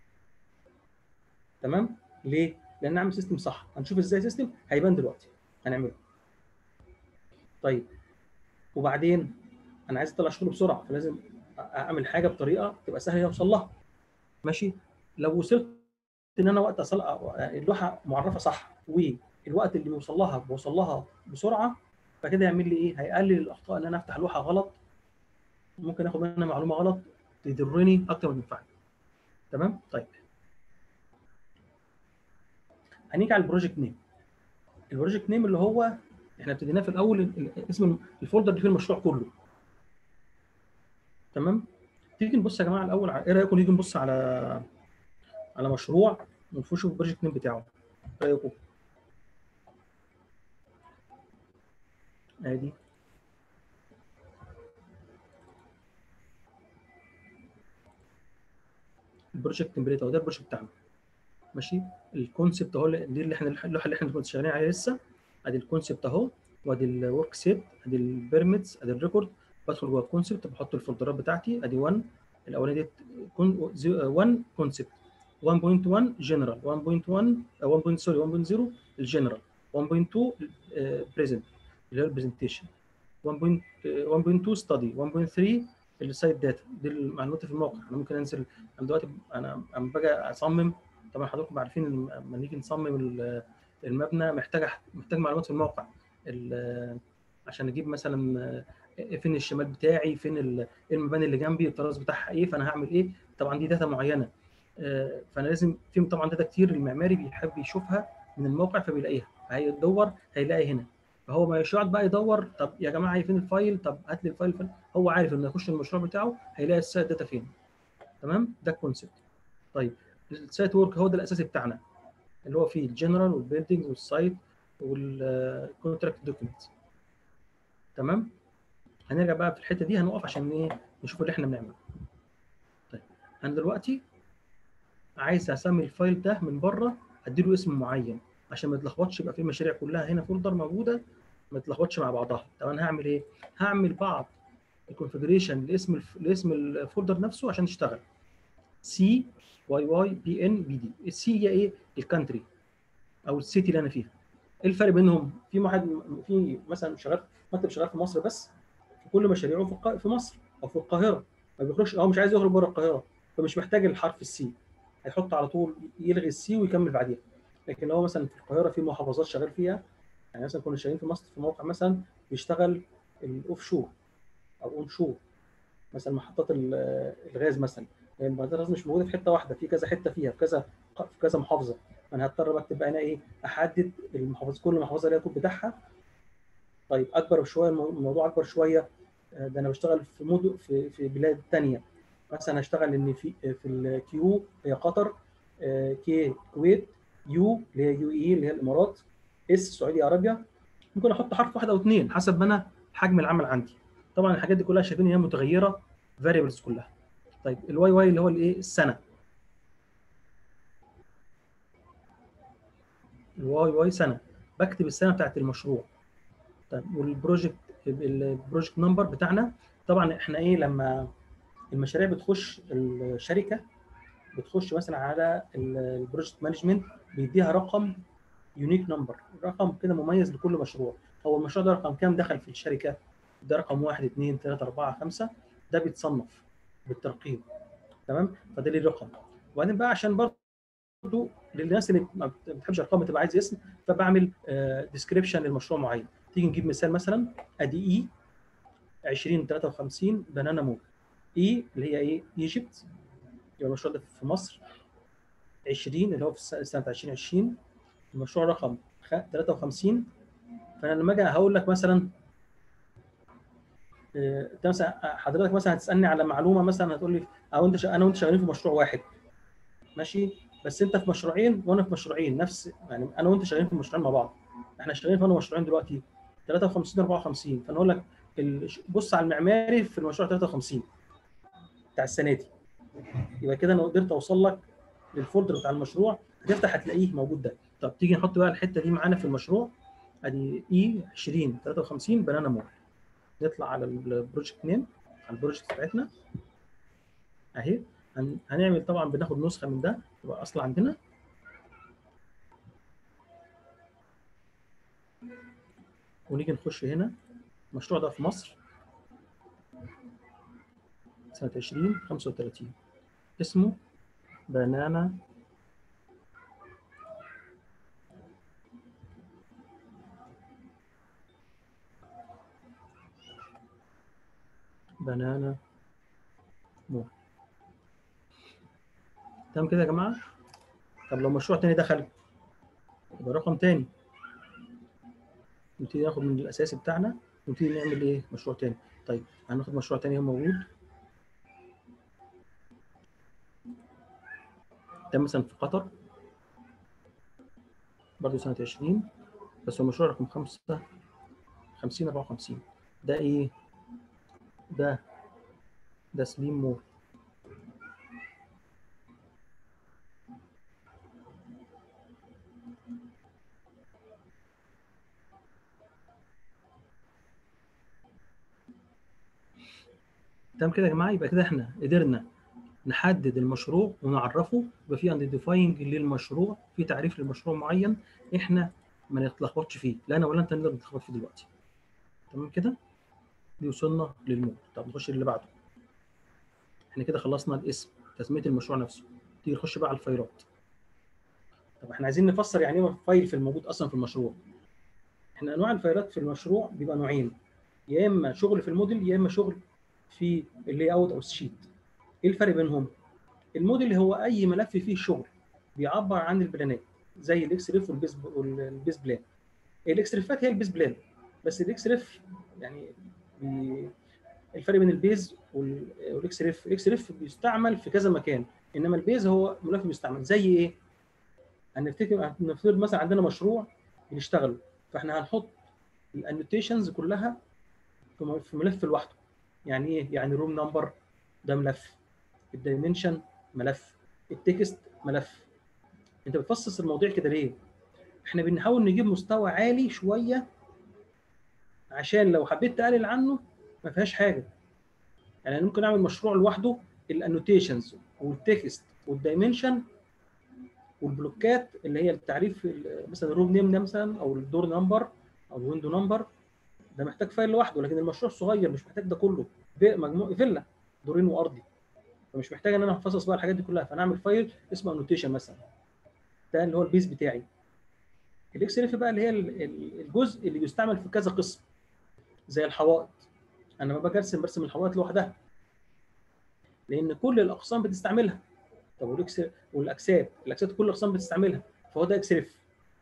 تمام ليه لان نعمل سيستم صح هنشوف ازاي سيستم هيبان دلوقتي هنعمله طيب وبعدين انا عايز اطلع شغل بسرعه فلازم اعمل حاجه بطريقه تبقى سهله اوصل لها ماشي لو وصلت ان انا وقت اصل اللوحه معرفه صح الوقت اللي بيوصل لها بوصل لها بسرعه فكده يعمل لي ايه؟ هيقلل الاخطاء ان انا افتح لوحه غلط ممكن اخد منها معلومه غلط تضرني اكتر من تنفعني تمام؟ طيب هنيجي على البروجكت نيم البروجكت نيم اللي هو احنا ابتديناه في الاول ال- ال- اسم الفولدر اللي فيه المشروع كله تمام تيجي نبص يا جماعه الاول على ايه رايكم نيجي نبص على على مشروع ونشوف البروجكت نيم بتاعه ايه رايكم ادي البروجكت تمبليت اهو ده البروجكت بتاعنا ماشي الكونسبت اهو اللي- دي اللي احنا اللوحه اللي احنا كنا شغالين عليها لسه ادي الكونسبت اهو وادي الورك سيت ادي البيرميتس ادي الريكورد بدخل جوه الكونسبت بحط الفولدرات بتاعتي ادي 1 الاولانيه ديت 1 كونسبت 1.1 جنرال 1.1 آه، 1. سوري 1.0 الجنرال 1.2 بريزنت اللي هي البرزنتيشن 1.2 ستادي 1.3 السايت داتا دي المعلومات في الموقع انا ممكن انزل انا دلوقتي انا لما باجي اصمم طبعا حضراتكم عارفين إن لما نيجي نصمم ال- المبنى محتاج محتاج معلومات في الموقع ال- عشان اجيب مثلا آه، فين الشمال بتاعي فين ال- إيه المباني اللي جنبي الطراز بتاعها ايه فانا هعمل ايه طبعا دي داتا معينه آه، فانا لازم في طبعا داتا كتير المعماري بيحب يشوفها من الموقع فبيلاقيها هيدور هيلاقي هنا فهو ما مش يقعد بقى يدور طب يا جماعه فين الفايل طب هات لي الفايل فين هو عارف انه يخش المشروع بتاعه هيلاقي السايت داتا فين تمام ده الكونسيبت طيب السايت ورك هو ده الاساسي بتاعنا اللي هو فيه الجنرال والبيلدينج والسايت والكونتراكت دوكيومنت تمام هنرجع بقى في الحته دي هنقف عشان ايه نشوف اللي احنا بنعمله طيب انا دلوقتي عايز اسمي الفايل ده من بره اديله اسم معين عشان ما يتلخبطش يبقى في المشاريع كلها هنا فولدر موجوده ما تتلخبطش مع بعضها طب انا هعمل ايه هعمل بعض الكونفجريشن لاسم الف... لاسم الفولدر نفسه عشان يشتغل سي واي واي بي ان بي دي السي هي ايه الكانتري او السيتي اللي انا فيها ايه الفرق بينهم في واحد في مثلا شغال مكتب شغال في مصر بس في كل مشاريعه في الق- في مصر او في القاهره ما بيخرجش هو مش عايز يخرج بره القاهره فمش محتاج الحرف السي هيحط على طول يلغي السي ويكمل بعديها لكن لو مثلا في القاهره في محافظات شغال فيها يعني مثلا كنا شغالين في مصر في موقع مثلا بيشتغل الاوف شور او اون شور مثلا محطات ال- الغاز مثلا يعني محطات الغاز مش موجوده في حته واحده في كذا حته فيها في كذا في كذا محافظه انا هضطر بكتب بقى انا ايه احدد المحافظه كل محافظه ليها كود بتاعها طيب اكبر شويه المو- الموضوع اكبر شويه آه، ده انا بشتغل في مدن في في بلاد ثانيه مثلا هشتغل ان في في الكيو هي قطر آه، كي الكويت يو اللي هي يو اي اللي هي الامارات اس سعودي عربيا ممكن احط حرف واحد او اثنين حسب ما انا حجم العمل عندي طبعا الحاجات دي كلها شايفين ان هي متغيره فاريبلز كلها طيب الواي واي اللي هو الايه السنه الواي واي سنه بكتب السنه بتاعت المشروع طيب والبروجكت البروجكت نمبر بتاعنا طبعا احنا ايه لما المشاريع بتخش الشركه بتخش مثلا على البروجكت مانجمنت بيديها رقم يونيك نمبر رقم كده مميز لكل مشروع هو المشروع ده رقم كام دخل في الشركه ده رقم 1 2 3 4 5 ده بيتصنف بالترقيم تمام فده ليه رقم وبعدين بقى عشان برضه للناس اللي ما بتحبش ارقام بتبقى عايز اسم فبعمل ديسكريبشن للمشروع معين تيجي نجيب مثال مثلا ادي اي 2053 بنانا مول اي اللي هي ايه ايجيبت يبقى المشروع ده في مصر 20 اللي هو في الس- سنه 2020 المشروع رقم خ- 53 فانا لما اجي هقول لك مثلا آه، انت مثلا حضرتك مثلا هتسالني على معلومه مثلا هتقول لي او انت شا- انا وانت شغالين في مشروع واحد ماشي بس انت في مشروعين وانا في مشروعين نفس يعني انا وانت شغالين في مشروعين مع بعض احنا شغالين في انا مشروعين دلوقتي 53 54 فانا اقول لك ال- بص على المعماري في المشروع 53 بتاع السنه دي يبقى كده انا قدرت اوصل لك للفولدر بتاع المشروع هتفتح هتلاقيه موجود ده طب تيجي نحط بقى الحته دي معانا في المشروع ادي اي 20 53 بنانا مول نطلع على البروجكت نيم على البروجكت بتاعتنا اهي هن- هنعمل طبعا بناخد نسخه من ده تبقى اصل عندنا ونيجي نخش هنا المشروع ده في مصر سنة 20 35 اسمه بنانا بنانا مول تمام كده يا جماعه طب لو مشروع تاني دخل يبقى رقم تاني نبتدي ناخد من الاساسي بتاعنا ونبتدي نعمل ايه مشروع تاني طيب هناخد مشروع تاني هو موجود ده مثلا في قطر برضه سنة 20 بس هو مشروع رقم 5 50 54 ده ايه؟ ده ده سليم مول تمام كده يا جماعه يبقى كده احنا قدرنا نحدد المشروع ونعرفه يبقى في انديفاينج للمشروع في تعريف لمشروع معين احنا ما نتلخبطش فيه لا انا ولا انت نقدر نتلخبط فيه دلوقتي تمام كده دي وصلنا للمود طب نخش اللي بعده احنا كده خلصنا الاسم تسميه المشروع نفسه تيجي نخش بقى على الفايلات طب احنا عايزين نفسر يعني ايه فايل في الموجود اصلا في المشروع احنا انواع الفايلات في المشروع بيبقى نوعين يا اما شغل في الموديل يا اما شغل في اللي اوت او الشيت ايه الفرق بينهم الموديل هو اي ملف فيه شغل بيعبر عن البلانات زي الاكس ريف والبيز والبيز بلان الاكس ريفات هي البيز بلان بس الاكس ريف يعني بي... الفرق بين البيز والاكس ريف الاكس ريف بيستعمل في كذا مكان انما البيز هو ملف بيستعمل زي ايه هنفتكر نفترض مثلا عندنا مشروع بنشتغله فاحنا هنحط الانوتيشنز كلها في ملف لوحده يعني ايه يعني روم نمبر ده ملف الدايمنشن ملف التكست ملف انت بتفصص المواضيع كده ليه احنا بنحاول نجيب مستوى عالي شويه عشان لو حبيت تقلل عنه ما فيهاش حاجه يعني انا ممكن اعمل مشروع لوحده الانوتيشنز والتكست والدايمنشن والبلوكات اللي هي التعريف مثلا الروم نيم مثلا او الدور نمبر او الويندو نمبر ده محتاج فايل لوحده لكن المشروع صغير مش محتاج ده كله مجموع فيلا دورين وارضي فمش محتاج ان انا افصص بقى الحاجات دي كلها فانا اعمل فايل اسمه انوتيشن مثلا ده اللي هو البيز بتاعي الاكس اف بقى اللي هي الجزء اللي بيستعمل في كذا قسم زي الحوائط انا لما باجي ارسم برسم الحوائط لوحدها لان كل الاقسام بتستعملها طب والاكس والاكسات الاكسات كل الاقسام بتستعملها فهو ده اكس اف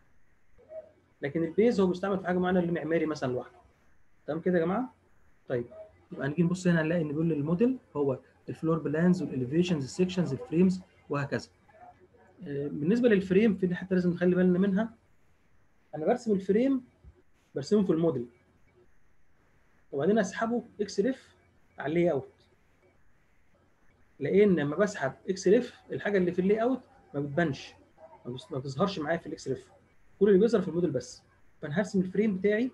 لكن البيز هو بيستعمل في حاجه معينه المعماري مثلا لوحده تمام كده يا جماعه طيب يبقى نيجي نبص هنا نلاقي ان بيقول الموديل هو الفلور بلانز والاليفيشنز السكشنز الفريمز وهكذا بالنسبه للفريم في دي حتى لازم نخلي بالنا منها انا برسم الفريم برسمه في الموديل وبعدين اسحبه اكس ريف على اللاي اوت لان لما بسحب اكس ريف الحاجه اللي في اللاي اوت ما بتبانش ما بتظهرش معايا في الاكس ريف كل اللي بيظهر في الموديل بس فانا هرسم الفريم بتاعي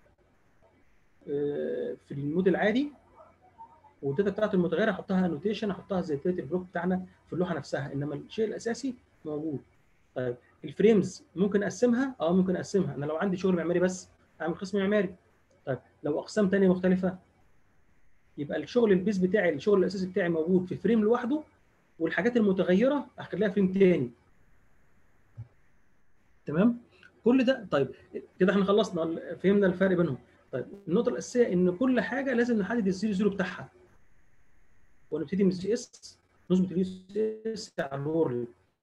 في الموديل عادي والداتا بتاعته المتغيره احطها انوتيشن احطها زي داتا البلوك بتاعنا في اللوحه نفسها انما الشيء الاساسي موجود طيب الفريمز ممكن اقسمها اه ممكن اقسمها انا لو عندي شغل معماري بس اعمل قسم معماري طيب لو اقسام ثانيه مختلفه يبقى الشغل البيز بتاعي الشغل الاساسي بتاعي موجود في فريم لوحده والحاجات المتغيره اخليها فريم تاني تمام كل ده طيب كده احنا خلصنا فهمنا الفرق بينهم طيب النقطه الاساسيه ان كل حاجه لازم نحدد الزيرو زيرو بتاعها ونبتدي من السي اس نظبط اليو سي اس على الورد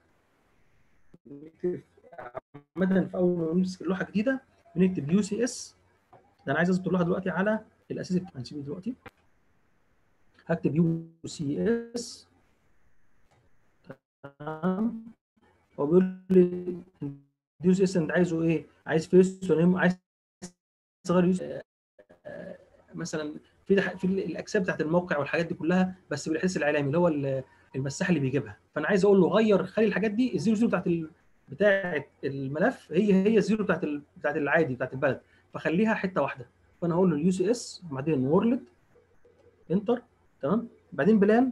عامة في اول ما نمسك اللوحه جديده بنكتب يو سي اس ده انا عايز اظبط اللوحه دلوقتي على الاساس هنسيبه دلوقتي هكتب يو سي اس تمام هو بيقول لي يو سي اس انت عايزه ايه؟ عايز فيس ونيم عايز صغير مثلا في في الاجسام بتاعت الموقع والحاجات دي كلها بس بالحس الاعلامي اللي هو المساحه اللي بيجيبها فانا عايز اقول له غير خلي الحاجات دي الزيرو زيرو بتاعت ال... بتاعت الملف هي هي الزيرو بتاعت ال... بتاعت العادي بتاعت البلد فخليها حته واحده فانا هقول له اليو سي اس وبعدين وورلد انتر تمام بعدين بلان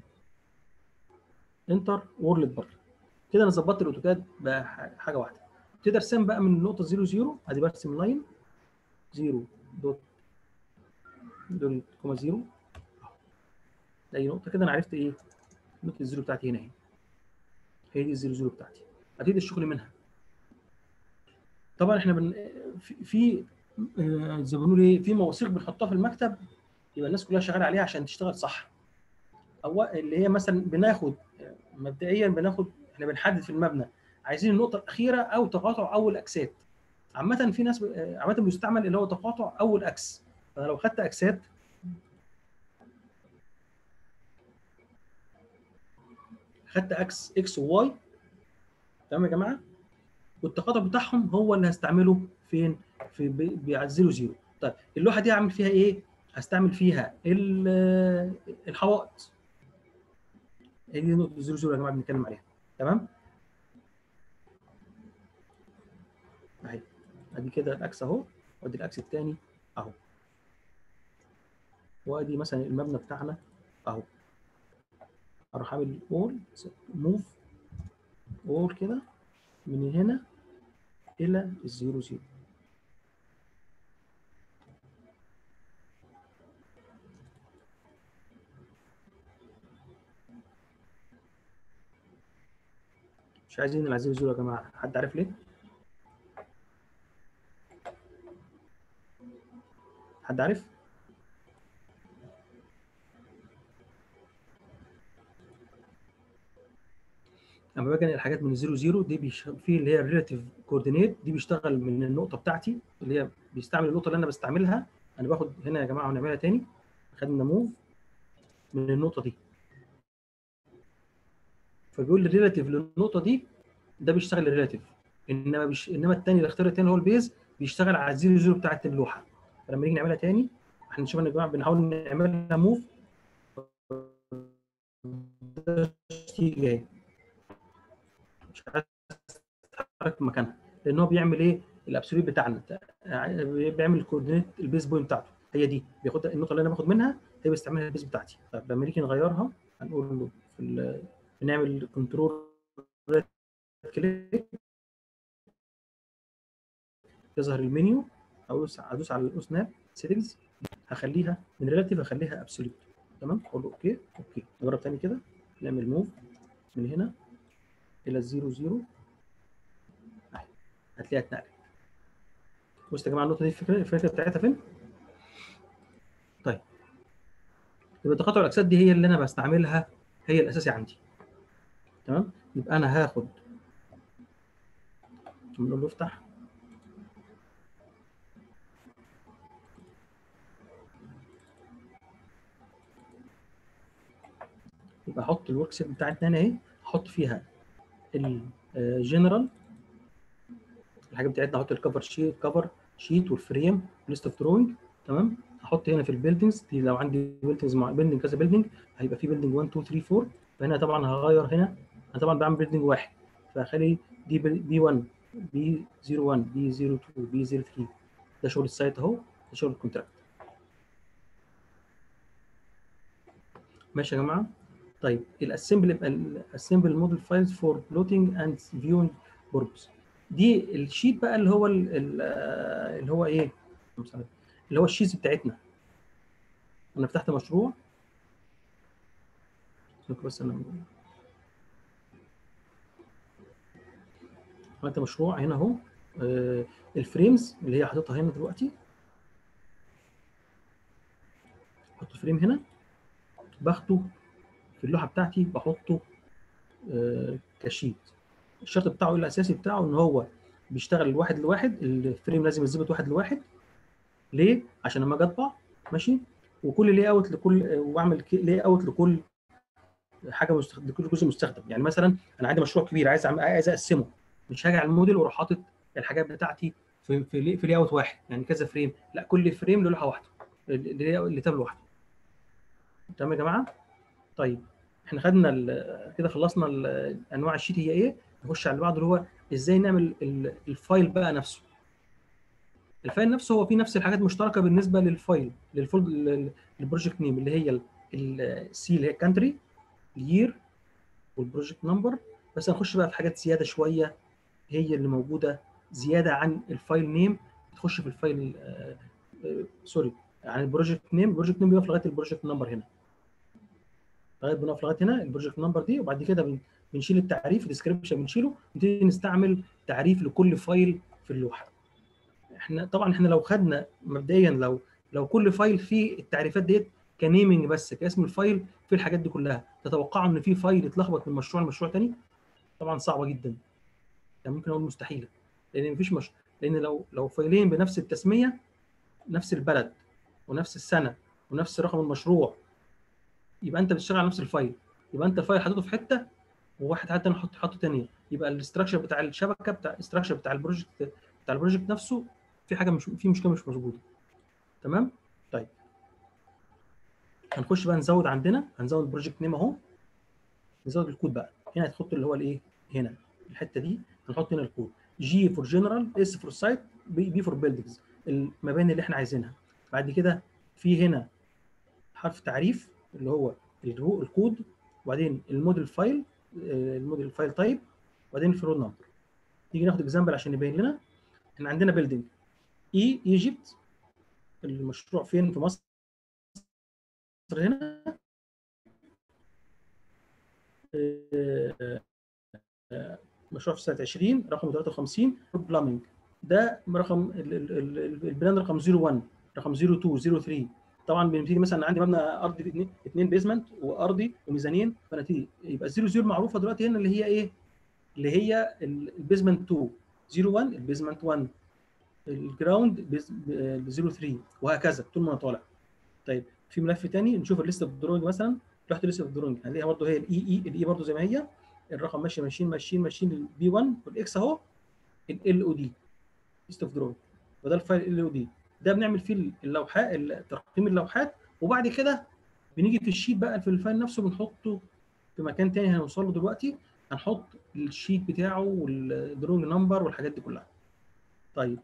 انتر وورلد بره كده انا ظبطت الاوتوكاد بحاجه واحده ابتدي ارسم بقى من النقطه 0 0 ادي برسم لاين 0 دوت دول كوما 0 اي نقطه كده انا عرفت ايه نقطه الزيرو بتاعتي هنا اهي هي دي الزيرو زيرو بتاعتي ابتدي الشغل منها طبعا احنا بن... في, في زي ما بنقول ايه في مواثيق بنحطها في المكتب يبقى الناس كلها شغاله عليها عشان تشتغل صح او اللي هي مثلا بناخد مبدئيا بناخد احنا بنحدد في المبنى عايزين النقطه الاخيره او تقاطع اول اكسات عامه في ناس عامه بيستعمل اللي هو تقاطع اول اكس فانا لو خدت اكسات خدت اكس اكس وواي تمام يا جماعه والتقاطع بتاعهم هو اللي هستعمله فين في بيعزلوا زيرو طيب اللوحه دي هعمل فيها ايه هستعمل فيها الحوائط هي دي نقطه زيرو زيرو يا جماعه بنتكلم عليها تمام اهي ادي كده الاكس اهو وادي الاكس الثاني اهو وادي مثلا المبنى بتاعنا اهو اروح اعمل اول موف اول كده من هنا الى الزيرو زيرو مش عايزين العزيز زيرو يا جماعه حد عارف ليه حد عارف لما باجي الحاجات من 0 0 دي بيش... في اللي هي الريلاتيف كوردينيت دي بيشتغل من النقطه بتاعتي اللي هي بيستعمل النقطه اللي انا بستعملها انا باخد هنا يا جماعه ونعملها تاني خدنا موف من النقطه دي فبيقول لي الريلاتيف للنقطه دي ده بيشتغل الريلاتيف انما بيش... انما الثاني الاختيار الثاني هو البيز بيشتغل على الزيرو زيرو بتاعت اللوحه فلما نيجي نعملها تاني احنا نشوف يا جماعه بنحاول نعملها موف تيجي اهي مش عايز تتحرك مكانها لان هو بيعمل ايه الابسوليت بتاعنا بيعمل الكوردينيت البيز بوينت بتاعته هي دي بياخد النقطه اللي انا باخد منها هي بيستعملها البيز بتاعتي طب لما نيجي نغيرها هنقول له في بنعمل كنترول كليك يظهر المنيو ادوس ادوس على السناب سيتنجز هخليها من ريلاتيف هخليها ابسوليت تمام اقول له اوكي اوكي نجرب تاني كده نعمل موف من هنا الى الزيرو زيرو اهي هتلاقيها اتنقلت بصوا يا جماعه النقطه دي الفكره الفكره بتاعتها فين؟ طيب يبقى تقاطع الاجساد دي هي اللي انا بستعملها هي الاساسي عندي تمام يبقى انا هاخد نقول له افتح يبقى احط الورك سيت بتاعتنا هنا اهي احط فيها الجنرال الحاجه بتاعتنا احط الكفر شيت كفر شيت والفريم ليست اوف دروينج تمام احط هنا في البيلدنجز دي لو عندي بيلدنجز مع بيلدنج كذا بيلدنج هيبقى في بيلدنج 1 2 3 4 فهنا طبعا هغير هنا انا طبعا بعمل بيلدنج واحد فهخلي دي بي 1 بي 01 بي 02 بي 03 ده شغل السايت اهو ده شغل الكونتراكت ماشي يا جماعه طيب الاسمبل الاسمبل موديل فايلز فور بلوتنج اند فيوينج بوربس دي الشيت بقى اللي هو اللي هو ايه اللي هو الشيتس بتاعتنا انا فتحت مشروع بس انا عملت مشروع هنا اهو آه الفريمز اللي هي حاططها هنا دلوقتي احط الفريم هنا باخده في اللوحه بتاعتي بحطه آه كشيت الشرط بتاعه الاساسي بتاعه ان هو بيشتغل واحد لواحد الفريم لازم يتظبط واحد لواحد ليه؟ عشان لما اجي اطبع ماشي وكل لي اوت لكل واعمل لي اوت لكل حاجه مستخدم لكل جزء مستخدم يعني مثلا انا عندي مشروع كبير عايز عايز اقسمه مش هاجي على الموديل واروح حاطط الحاجات بتاعتي في في لي في لي اوت واحد يعني كذا فريم لا كل فريم له لوحه واحده اللي تاب لوحده تمام يا جماعه طيب احنا خدنا كده خلصنا انواع الشيت هي ايه نخش على اللي بعده اللي هو ازاي نعمل الفايل بقى نفسه الفايل نفسه هو فيه نفس الحاجات مشتركه بالنسبه للفايل للفولد للبروجكت نيم اللي هي السي اللي هي الكانتري الير والبروجكت نمبر بس هنخش بقى في حاجات زياده شويه هي اللي موجوده زياده عن الفايل نيم تخش في الفايل آه آه سوري عن البروجكت نيم البروجكت نيم بيقف لغايه البروجكت نمبر هنا لغايه بنقف لغايه هنا البروجكت نمبر دي وبعد كده بنشيل التعريف الديسكربشن بنشيله نبتدي نستعمل تعريف لكل فايل في اللوحه احنا طبعا احنا لو خدنا مبدئيا لو لو كل فايل فيه التعريفات ديت كنيمنج بس كاسم الفايل في الحاجات دي كلها تتوقعوا ان في فايل يتلخبط من مشروع لمشروع تاني طبعا صعبه جدا يعني ممكن اقول مستحيله لان مفيش مش... لان لو لو فايلين بنفس التسميه نفس البلد ونفس السنه ونفس رقم المشروع يبقى انت بتشتغل على نفس الفايل يبقى انت الفايل حاططه في حته وواحد حتى حط حاطه ثانيه يبقى الاستراكشر بتاع الشبكه بتاع الاستراكشر بتاع البروجكت بتاع البروجكت نفسه في حاجه مش في مشكله مش مظبوطه تمام طيب هنخش بقى نزود عندنا هنزود البروجكت نيم اهو نزود الكود بقى هنا هتحط اللي هو الايه هنا الحته دي هنحط هنا الكود جي فور جنرال اس فور سايت بي فور بيلدينجز المباني اللي احنا عايزينها بعد كده في هنا حرف تعريف اللي هو الكود وبعدين الموديل فايل الموديل فايل تايب وبعدين الفلور نمبر نيجي ناخد اكزامبل عشان يبين لنا احنا عندنا بيلدينج اي ايجيبت المشروع فين في مصر هنا مشروع في سنه 20 رقم 53 بلامينج ده رقم البلان رقم 01 رقم 02 03 طبعا بنبتدي مثلا عندي مبنى ارضي اثنين بيزمنت وارضي وميزانين فانا تيجي يبقى 00 معروفه دلوقتي هنا اللي هي ايه؟ اللي هي البيزمنت 2 01 البيزمنت 1 الجراوند 03 وهكذا طول ما انا طالع طيب في ملف ثاني نشوف الليست اوف دروينج مثلا رحت ليست اوف دروينج هنلاقيها برضه هي الاي اي الاي برضه زي ما هي الرقم ماشي ماشيين ماشيين ماشيين البي 1 والاكس اهو ال او دي ليست اوف دروينج وده الفايل ال او دي ده بنعمل فيه اللوحات ترقيم اللوحات وبعد كده بنيجي في الشيت بقى في الفايل نفسه بنحطه في مكان تاني هنوصل له دلوقتي هنحط الشيت بتاعه والدروينج نمبر والحاجات دي كلها طيب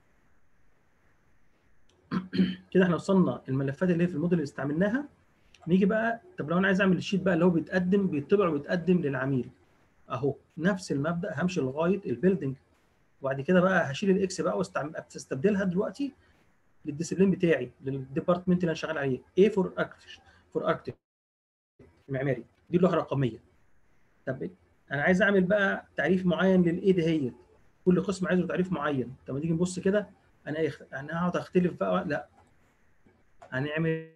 كده احنا وصلنا الملفات اللي هي في الموديل اللي استعملناها نيجي بقى طب لو انا عايز اعمل الشيت بقى اللي هو بيتقدم بيطبع ويتقدم للعميل اهو نفس المبدا همشي لغايه البيلدنج وبعد كده بقى هشيل الاكس بقى واستبدلها دلوقتي للديسيبلين بتاعي للديبارتمنت اللي انا شغال عليه A فور اركتكت فور اركتكت المعماري دي اللوحه الرقميه طب انا عايز اعمل بقى تعريف معين للايه دهيت كل قسم عايز له تعريف معين طب ما تيجي نبص كده انا ايه انا هقعد اختلف بقى لا هنعمل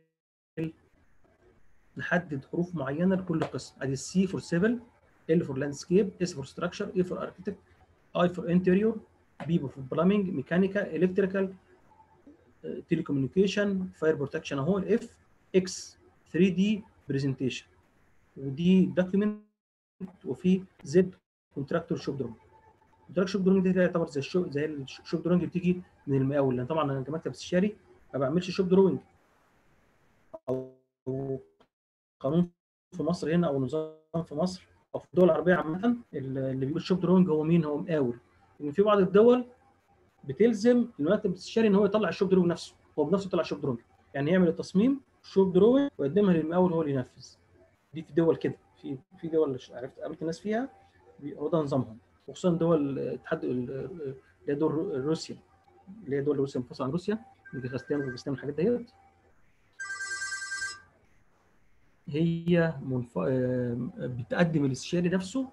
نحدد حروف معينه لكل قسم ادي السي فور سيفل ال فور لاندسكيب اس فور ستراكشر اي فور اركتكت اي فور انتيريور بي فور بلامينج ميكانيكال الكتريكال تيلي كوميونيكيشن فاير بروتكشن اهو الاف اكس 3 دي برزنتيشن ودي دوكيمنت وفي زد كونتراكتور شوب دروينج كونتراكتور شوب دروينج دي تعتبر زي الشو زي الشوب دروينج اللي بتيجي من المقاول لان طبعا انا كمكتب استشاري ما بعملش شوب دروينج او قانون في مصر هنا او نظام في مصر او في الدول العربيه عامه اللي بيقول شوب دروينج هو مين هو مقاول ان في بعض الدول بتلزم المكتب الاستشاري ان هو يطلع الشوب دروينج نفسه هو بنفسه يطلع الشوب دروينج يعني يعمل التصميم شوب دروينج ويقدمها للمقاول هو اللي ينفذ دي في دول كده في في دول عرفت قابلت الناس فيها هو ده نظامهم وخصوصا دول الاتحاد اللي هي دول روسيا اللي هي دول روسيا منفصله عن روسيا كازاخستان وكازاخستان والحاجات ديت هي منف... بتقدم الاستشاري نفسه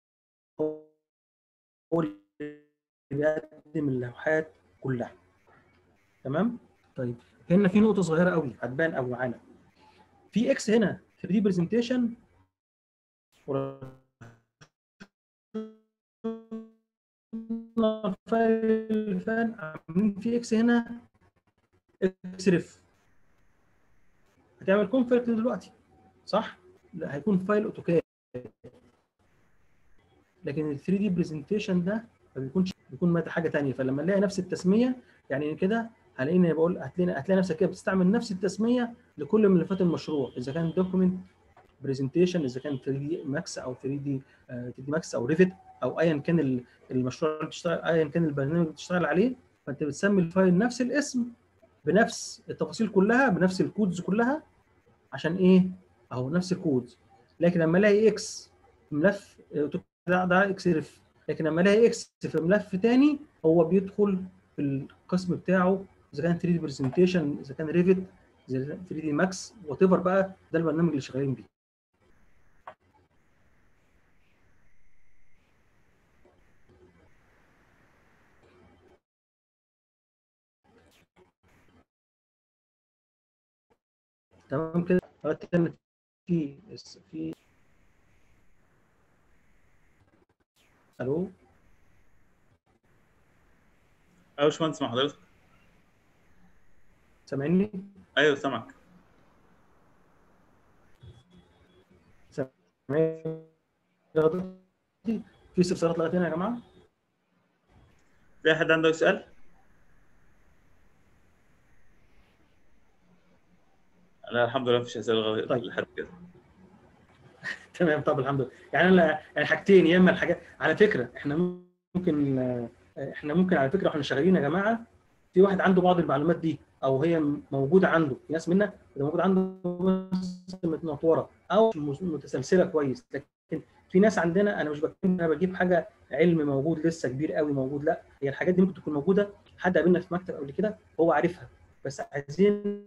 هو اللي بيقدم اللوحات كلها تمام طيب هنا في نقطه صغيره قوي هتبان قوي معانا في اكس هنا 3 دي برزنتيشن فان عاملين في اكس هنا اكس ريف هتعمل كونفليكت دلوقتي صح؟ لا هيكون فايل اوتوكاد لكن ال 3 دي برزنتيشن ده ما بيكونش بيكون مادة حاجه ثانيه فلما نلاقي نفس التسميه يعني كده هلاقيني بقول هتلاقي هتلاقي نفسك كده بتستعمل نفس التسميه لكل ملفات المشروع اذا كان دوكيمنت برزنتيشن اذا كان 3 دي ماكس او 3 دي 3 دي ماكس او ريفت او ايا كان المشروع اللي بتشتغل ايا كان البرنامج اللي بتشتغل عليه فانت بتسمي الفايل نفس الاسم بنفس التفاصيل كلها بنفس الكودز كلها عشان ايه؟ اهو نفس الكودز لكن لما الاقي اكس ملف ده, ده اكس ريف لكن لما الاقي اكس في ملف ثاني هو بيدخل في القسم بتاعه اذا كان 3 دي برزنتيشن اذا كان ريفت اذا كان 3 دي ماكس وات ايفر بقى ده البرنامج اللي شغالين بيه تمام كده دلوقتي في في الو ايوه يا باشمهندس مع حضرتك سامعني ايوه سامعك سامعني في استفسارات لغايه هنا يا جماعه في حد عنده سؤال؟ لا الحمد لله مفيش اسئله لغايه طيب. لحد كده تمام طب الحمد لله يعني انا يعني حاجتين يا اما الحاجات على فكره احنا ممكن آه، احنا ممكن على فكره واحنا شغالين يا جماعه في واحد عنده بعض المعلومات دي او هي موجوده عنده في ناس منا بتبقى موجوده عنده بس متنطوره او مش متسلسله كويس لكن في ناس عندنا انا مش بتكلم إن انا بجيب حاجه علم موجود لسه كبير قوي موجود لا هي الحاجات دي ممكن تكون موجوده حد قابلنا في مكتب قبل كده هو عارفها بس عايزين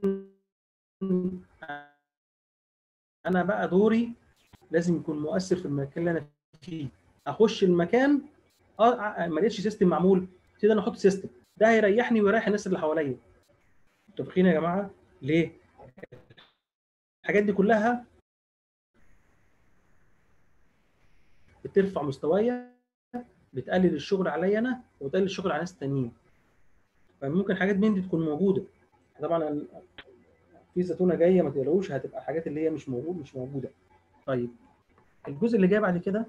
انا بقى دوري لازم يكون مؤثر في المكان اللي انا فيه اخش المكان اه ما لقيتش سيستم معمول ابتدي انا احط سيستم ده هيريحني ويريح الناس اللي حواليا متفقين يا جماعه ليه الحاجات دي كلها بترفع مستوايا بتقلل الشغل عليا انا وبتقلل الشغل على ناس تانيين فممكن حاجات من دي تكون موجوده طبعا ال- في زيتونه جايه ما تقلقوش هتبقى حاجات اللي هي مش موجود مش موجوده طيب الجزء اللي جاي بعد كده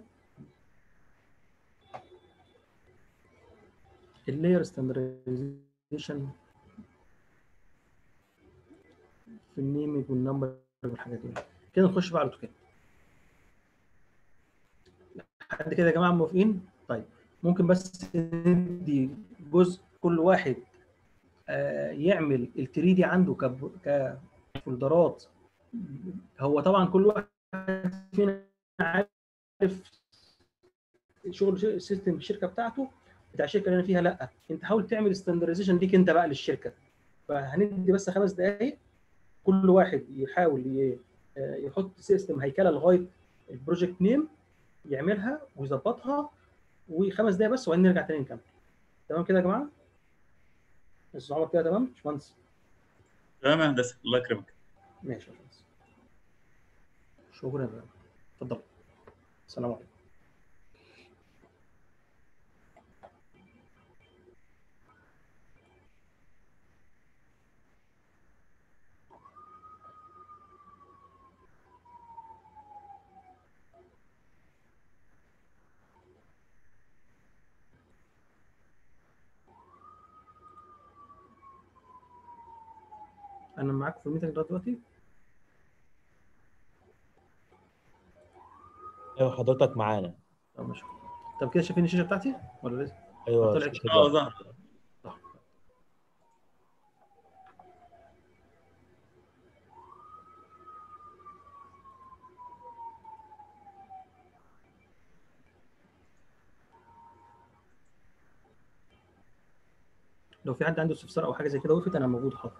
اللاير ستاندرديزيشن في النيمنج والنمبر والحاجات دي كده نخش بقى على الاوتوكاد لحد كده يا جماعه موافقين طيب ممكن بس ندي جزء كل واحد آه، يعمل ال 3 دي عنده كب- كفولدرات هو طبعا كل واحد فينا عارف شغل سيستم الشركه بتاعته بتاع الشركه اللي انا فيها لا انت حاول تعمل ستاندرزيشن ليك انت بقى للشركه فهندي بس خمس دقائق كل واحد يحاول ي- آه، يحط سيستم هيكله لغايه البروجكت نيم يعملها ويظبطها وخمس دقائق بس وبعدين نرجع تاني نكمل تمام كده يا جماعه؟ بس عمر كده تمام؟ باشمهندس تمام يا هندسه الله يكرمك ماشي يا باشمهندس شكرا يا اتفضل السلام عليكم انا معاك في الميتنج لغايه دلوقتي ايوه حضرتك معانا طب ماشي طب كده شايفين الشاشه بتاعتي ولا لسه؟ ايوه طلعت شكراً. اه ظهر صح. لو في حد عنده استفسار او حاجه زي كده وقفت انا موجود حاضر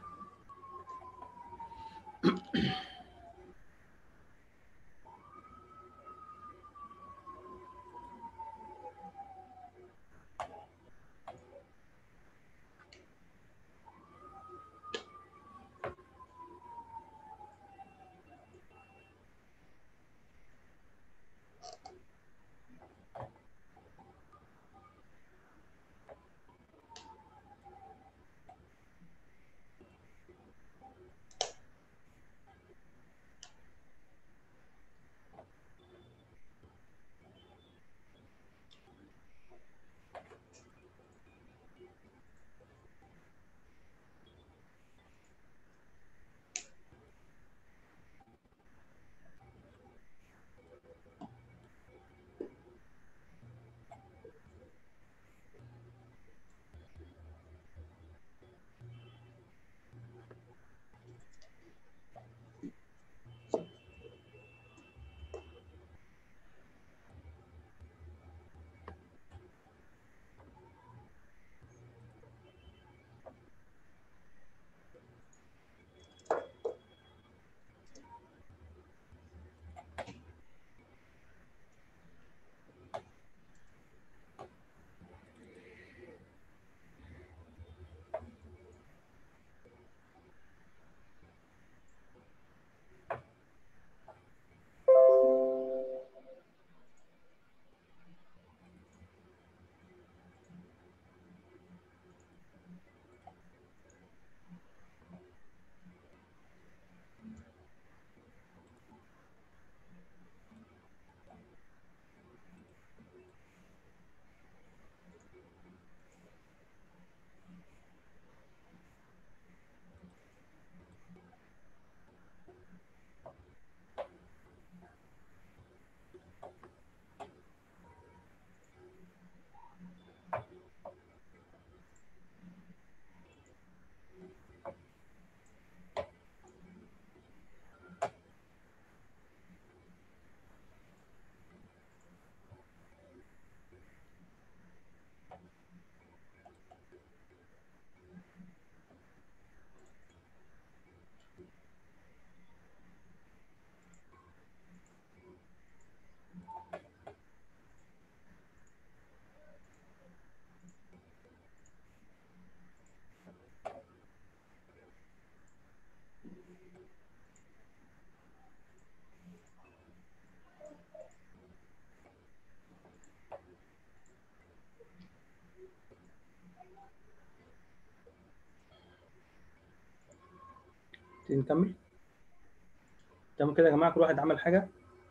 نكمل تمام كده يا جماعه كل واحد عمل حاجه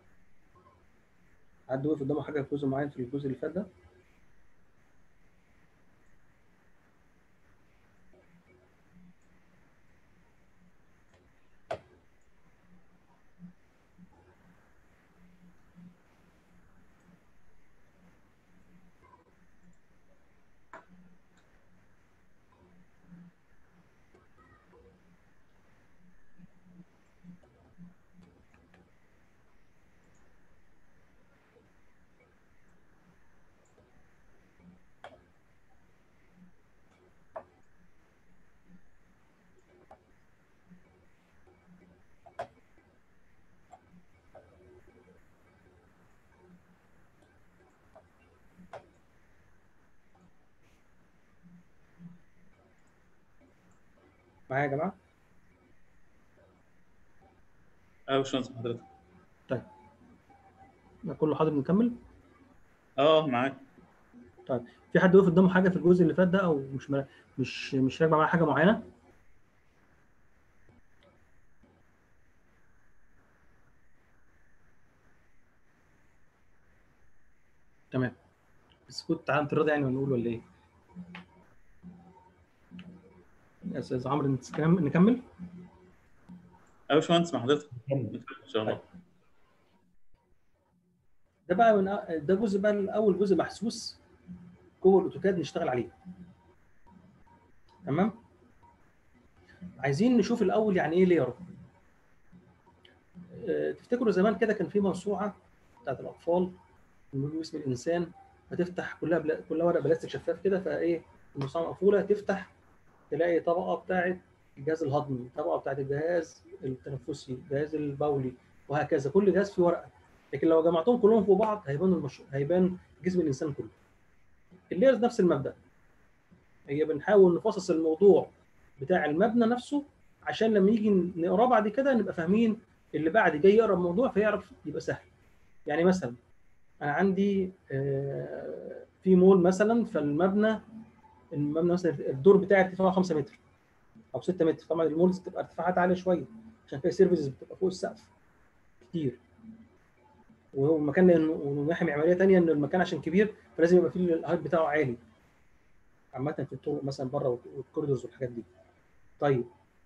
حد وقف قدامه حاجه في جزء معين في الجزء اللي فات ده معايا يا جماعه اه يا باشمهندس حضرتك كله حاضر نكمل اه معاك في حد وقف قدامه حاجه في الجزء اللي فات ده او مش مر... مش مش راكبه معاه حاجه معينه تمام السكوت تعال انت راضي يعني ولا نقول ولا ايه يا استاذ عمرو نتكلم- نكمل اه يا باشمهندس مع حضرتك كمل. ان شاء الله ده بقى من أ- ده جزء بقى اول جزء محسوس جوه الاوتوكاد نشتغل عليه تمام عايزين نشوف الاول يعني ايه لير آه، تفتكروا زمان كده كان في موسوعه بتاعت الاطفال بنقول اسم الانسان فتفتح كلها بلا... كلها ورق بلاستيك شفاف كده فايه الموسوعه مقفوله تفتح تلاقي طبقه بتاعت الجهاز الهضمي طبقه بتاعت الجهاز التنفسي الجهاز البولي وهكذا كل جهاز فيه ورقه لكن لو جمعتهم كلهم فوق بعض هيبان المش... هيبان جسم الانسان كله الليرز نفس المبدا هي بنحاول نفصص الموضوع بتاع المبنى نفسه عشان لما يجي نقراه بعد كده نبقى فاهمين اللي بعد جاي يقرا الموضوع فيعرف يبقى سهل يعني مثلا انا عندي آه، في مول مثلا فالمبنى المبنى مثلا الدور بتاعي ارتفاعه 5 متر او 6 متر طبعا المولز بتبقى ارتفاعات عاليه شويه عشان كده السيرفيسز بتبقى فوق السقف كتير وهو المكان لانه وناحيه معماريه ثانيه ان المكان عشان كبير فلازم يبقى فيه الهايت بتاعه عالي عامه في الطرق مثلا بره والكوريدورز والحاجات دي طيب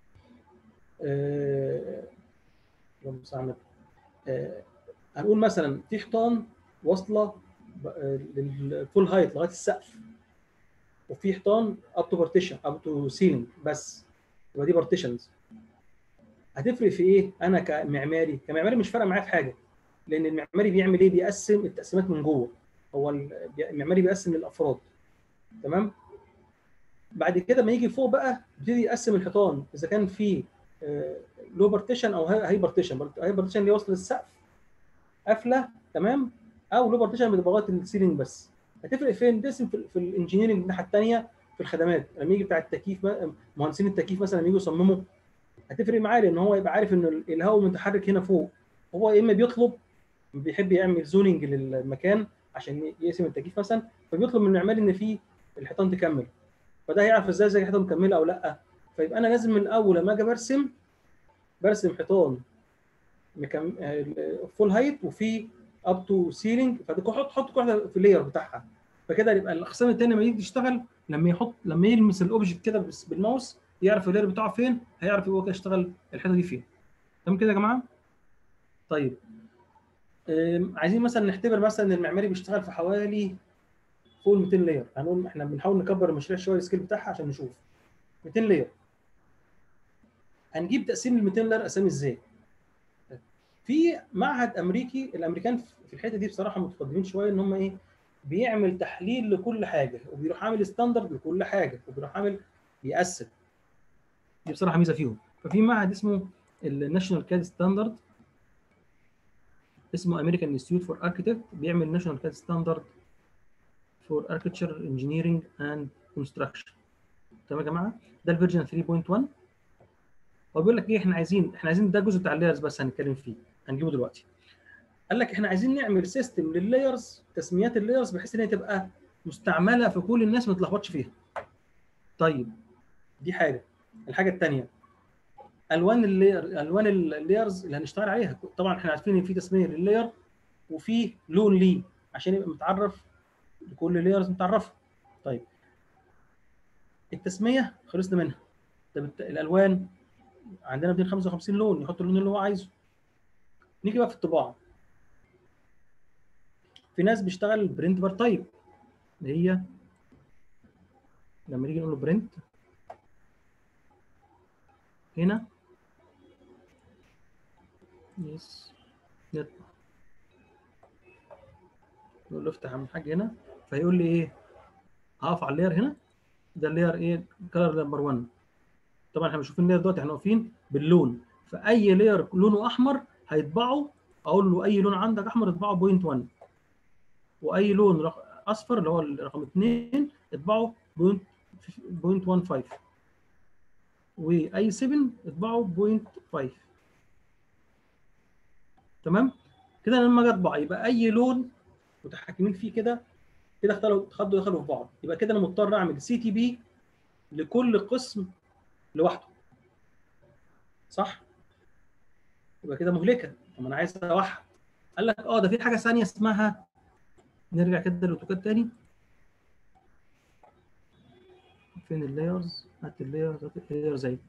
آه، اللهم صل على النبي. آه، هنقول مثلا في حيطان واصله ب- آه، للفول هايت لغايه السقف وفي حيطان اب تو بارتيشن اب تو سيلينج بس يبقى دي بارتيشنز هتفرق في ايه؟ انا كمعماري كمعماري مش فارقه معايا في حاجه لان المعماري بيعمل ايه؟ بيقسم التقسيمات من جوه هو ال- بي- المعماري بيقسم للافراد تمام؟ بعد كده ما يجي فوق بقى يبتدي يقسم الحيطان اذا كان في لو بارتيشن او هاي بارتيشن هاي بارتيشن اللي واصله للسقف قافله تمام او لو بارتيشن بتبقى لغايه السيلينج بس هتفرق فين؟ تقسم في, في الانجينيرنج الناحيه الثانيه في الخدمات لما يجي بتاع التكييف م- مهندسين التكييف مثلا لما يجوا يصمموا هتفرق معاه لان هو يبقى عارف ان ال- الهواء متحرك هنا فوق هو يا اما بيطلب بيحب يعمل زوننج للمكان عشان يقسم التكييف مثلا فبيطلب من المعماري ان في الحيطان تكمل فده هيعرف ازاي ازاي الحيطان مكمله او لا فيبقى انا لازم من الاول لما اجي برسم برسم حيطان مكم... فول هايت وفي اب تو سيلينج فحط حط كل واحده في اللاير بتاعها فكده يبقى الاقسام الثانيه لما يجي يشتغل لما يحط لما يلمس الاوبجكت كده بس- بالماوس يعرف اللاير بتاعه فين هيعرف هو كده يشتغل الحيطه دي فين تمام كده يا جماعه طيب أم، عايزين مثلا نعتبر مثلا ان المعماري بيشتغل في حوالي فوق ال 200 لاير هنقول احنا بنحاول نكبر المشاريع شويه السكيل بتاعها عشان نشوف 200 لاير هنجيب تقسيم ال 200 لاير اسامي ازاي في معهد امريكي الامريكان في الحته دي بصراحه متقدمين شويه ان هم ايه بيعمل تحليل لكل حاجه وبيروح عامل ستاندرد لكل حاجه وبيروح عامل بيقسم دي بصراحه ميزه فيهم ففي معهد اسمه الناشونال كاد ستاندرد اسمه امريكان انستيتيوت فور اركتكت بيعمل ناشونال كاد ستاندرد فور اركتشر انجينيرنج اند كونستراكشن تمام يا جماعه ده الفيرجن 3.1 هو بيقول لك ايه احنا عايزين احنا عايزين ده جزء بتاع اللايرز بس هنتكلم فيه هنجيبه دلوقتي قال لك احنا عايزين نعمل سيستم لللايرز تسميات اللايرز بحيث ان هي تبقى مستعمله في كل الناس ما تتلخبطش فيها طيب دي حاجه الحاجه الثانيه الوان اللاير الوان اللايرز اللي هنشتغل عليها طبعا احنا عارفين ان في تسميه لللاير وفي لون ليه عشان يبقى متعرف لكل لايرز متعرفه طيب التسميه خلصنا منها طب الت- الالوان عندنا 255 لون يحط اللون اللي هو عايزه نيجي بقى في الطباعه في ناس بيشتغل برنت بار تايب اللي هي لما نيجي نقول له برنت هنا يس نطبع نقول له افتح يا عم الحاج هنا فيقول لي ايه هقف على اللاير هنا ده اللاير ايه كلر نمبر 1 طبعا احنا مش شايفين اللاير دلوقتي احنا واقفين باللون فاي لاير لونه احمر هيطبعه اقول له اي لون عندك احمر اطبعه بوينت 1 واي لون رق- اصفر اللي هو رقم 2 اطبعه بوينت بوينت 15 واي 7 اطبعه بوينت 5 تمام كده لما اجي اطبع يبقى اي لون متحكمين فيه كده كده اختلوا خدوا دخلوا في بعض يبقى كده انا مضطر اعمل سي تي بي لكل قسم لوحده صح يبقى كده مهلكه طب انا عايز اوحد قال لك اه ده في حاجه ثانيه اسمها نرجع كده للاوتوكاد تاني فين اللايرز هات اللايرز هات اللايرز اهي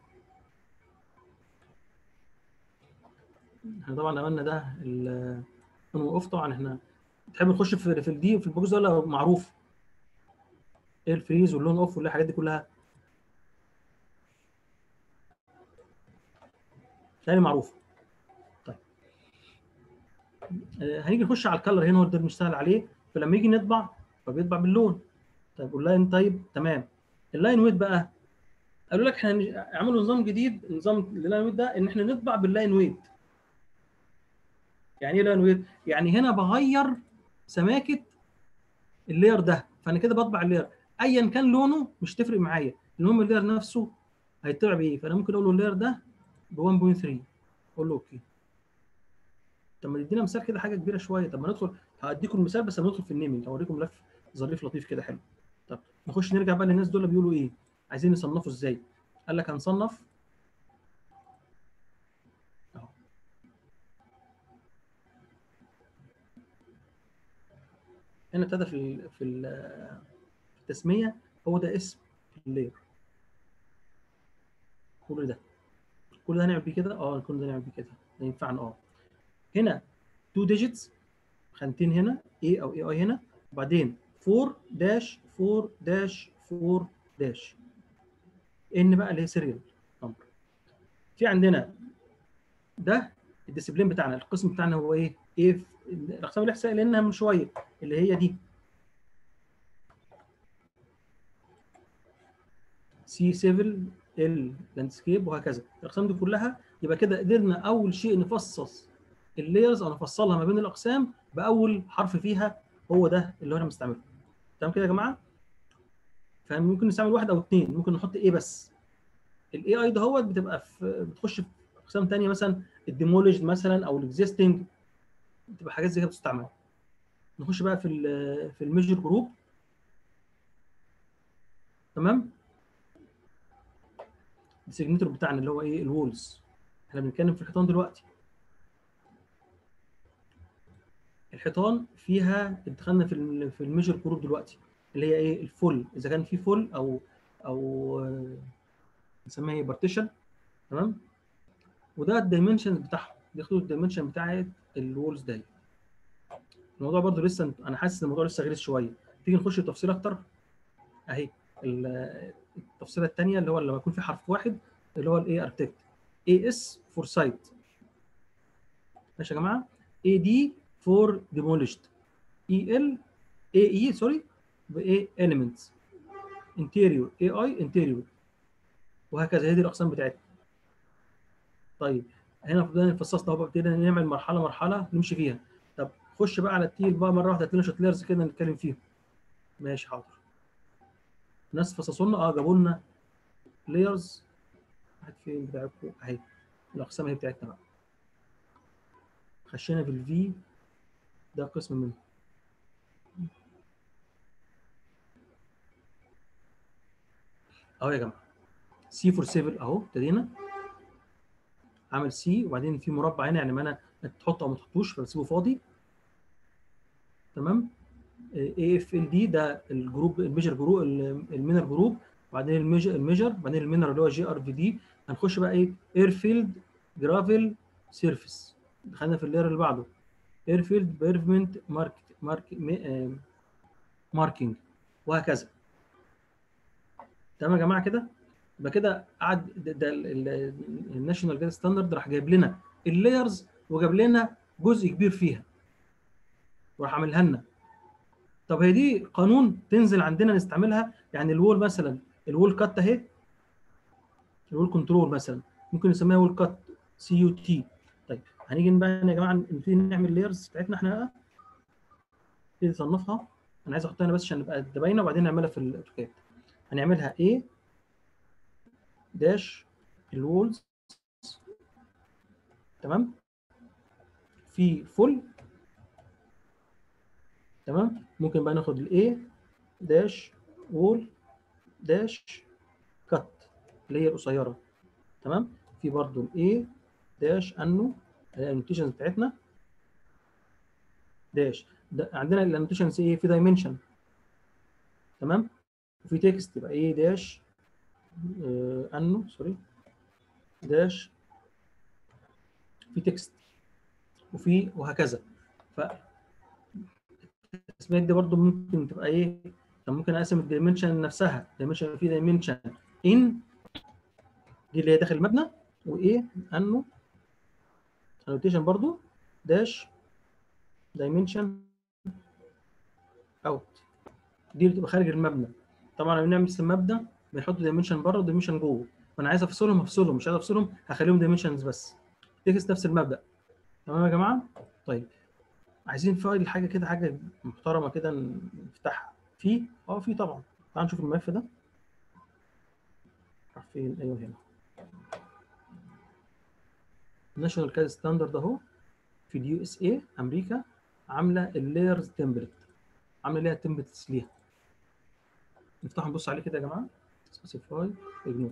احنا طبعا عملنا ده ال اوف طبعا احنا تحب نخش في في الدي في البوكس ده ولا معروف ايه الفريز واللون اوف والحاجات دي كلها تاني معروف طيب آه، هنيجي نخش على الكلر هنا هو ده اللي بنشتغل عليه فلما يجي نطبع فبيطبع باللون طيب واللاين طيب تمام اللاين ويت بقى قالوا لك احنا هنج- عملوا نظام جديد نظام اللاين ويت ده ان احنا نطبع باللاين ويت يعني ايه لاين ويت يعني هنا بغير سماكه اللاير ده فانا كده بطبع اللاير ايا كان لونه مش تفرق معايا المهم اللاير نفسه هيطبع بايه فانا ممكن اقول له اللاير ده ب 1.3 اقول له اوكي طب ما تدينا مثال كده حاجه كبيره شويه طب ما ندخل هديكم المثال بس هندخل في النيمنج هوريكم ملف ظريف لطيف كده حلو طب نخش نرجع بقى للناس دول بيقولوا ايه عايزين نصنفه ازاي قال لك هنصنف اهو هنا ابتدى في ال- في ال- في التسميه هو ده اسم اللاير كل ده كل ده هنعمل بيه كده اه كل ده هنعمل بيه كده ده ينفعنا اه هنا 2 ديجيتس خانتين هنا A او اي اي هنا وبعدين 4 داش 4 داش 4 داش ان بقى اللي هي سيريال نمبر في عندنا ده الديسيبلين بتاعنا القسم بتاعنا هو ايه؟ ايه في- الاقسام اللي احنا قايلينها من شويه اللي هي دي سي سيفل ال لاندسكيب وهكذا الاقسام دي كلها يبقى كده قدرنا اول شيء نفصص اللايرز او نفصلها ما بين الاقسام باول حرف فيها هو ده اللي انا مستعمله تمام كده يا جماعه فممكن نستعمل واحد او اثنين ممكن نحط ايه بس الاي اي ده هو بتبقى في بتخش في اقسام ثانيه مثلا الديموليج مثلا او الاكزيستنج بتبقى حاجات زي كده بتستعمل نخش بقى في ال في الميجر جروب تمام السيجنتور بتاعنا اللي هو ايه الوولز احنا بنتكلم في الحيطان دلوقتي الحيطان فيها دخلنا في ال- في الميجر جروب دلوقتي اللي هي ايه الفول اذا كان في فول او او آه، نسميها ايه بارتيشن تمام وده الدايمنشن بتاعهم بياخدوا الدايمنشن بتاعت الوولز دي الموضوع برضو لسه انا حاسس ان الموضوع لسه غير شويه تيجي نخش في تفصيل اكتر اهي ال- التفصيله الثانيه اللي هو لما يكون في حرف واحد اللي هو الاي اركتكت اي اس فور سايت ماشي يا جماعه اي دي فور ديموليشد اي ال اي اي سوري بايه elements انتيريور اي اي انتيريور وهكذا هي دي الاقسام بتاعتنا طيب هنا بدأنا نفصصنا اهو ابتدينا نعمل مرحله مرحله نمشي فيها طب خش بقى على التيل بقى مره واحده هات لنا شويه layers كده نتكلم فيهم ماشي حاضر ناس فصصوا لنا اه جابوا لنا layers واحد فين بتاعتكم اهي الاقسام اهي بتاعتنا بقى خشينا في الفي ده قسم منه اهو يا جماعه سي فور 7 اهو ابتدينا عمل سي وبعدين في مربع هنا يعني ما انا تحطه او ما تحطوش فبسيبه فاضي تمام اي اف ال دي ده الجروب الميجر جروب المينر جروب وبعدين الميجر الميجر بعدين المينر اللي هو جي ار في دي هنخش بقى ايه ايرفيلد جرافل سيرفيس دخلنا في اللير اللي بعده ايرفيلد بيرفمنت مارك مارك ماركينج وهكذا تمام يا جماعه كده يبقى كده قعد ده, ده الناشونال جاد ستاندرد راح جايب لنا اللايرز وجاب لنا جزء كبير فيها وراح عاملها لنا طب هي دي قانون تنزل عندنا نستعملها يعني الوول مثلا الوول كات اهي الوول كنترول مثلا ممكن نسميها وول كات سي يو تي طيب هنيجي بقى يا جماعه نبتدي نعمل اللايرز بتاعتنا احنا بقى نبتدي نصنفها انا عايز احطها هنا بس عشان نبقى باينه وبعدين نعملها في الاوتوكاد هنعملها A داش الوولز تمام في فل تمام ممكن بقى ناخد الاي داش وول داش كات اللي هي القصيره تمام في برضو الاي داش انو الانوتيشنز بتاعتنا داش ده عندنا الانوتيشنز ايه في دايمنشن تمام وفي تكست يبقى ايه داش آه انو سوري داش في تكست وفي وهكذا ف التسميات دي برضو ممكن تبقى ايه طب ممكن اقسم الدايمنشن نفسها دايمنشن في دايمنشن ان دي اللي هي داخل المبنى وايه انه انوتيشن برضو داش دايمنشن اوت دي اللي تبقى خارج المبنى طبعا لما بنعمل المبنى بنحط دايمنشن بره ودايمنشن جوه فانا عايز افصلهم هفصلهم مش عايز افصلهم هخليهم دايمنشنز بس تكست نفس المبدا تمام يا جماعه طيب عايزين فايل حاجه كده حاجه محترمه كده نفتحها في اه في طبعا تعال نشوف الملف ده راح فين ايوه هنا ناشونال كاد ستاندرد اهو في اليو اس اي امريكا عامله اللايرز تمبلت عامله ليها تمبلتس ليها نفتح نبص عليه كده يا جماعه سبيسيفاي اجنور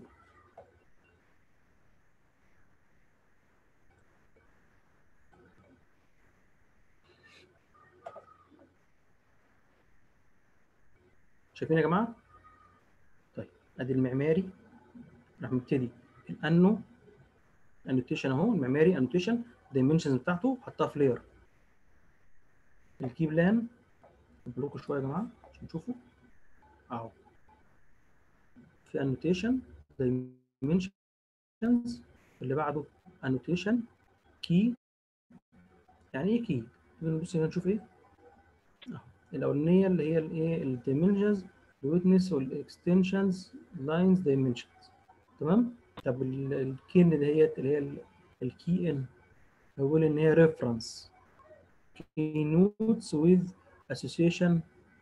شايفين يا جماعه طيب ادي المعماري راح نبتدي الانو انوتيشن اهو المعماري انوتيشن الدايمنشنز بتاعته حطها في لاير الكي بلان بلوكه شويه يا جماعه عشان تشوفوا اهو في انوتيشن دايمنشنز اللي بعده انوتيشن كي يعني ايه كي نبص هنا نشوف ايه اهو الاولانيه اللي هي الايه الدايمنشنز الويتنس والاكستنشنز لاينز دايمنشنز تمام طب الكي اللي هي اللي هي الكي ان بقول ان هي ريفرنس كي نوتس with association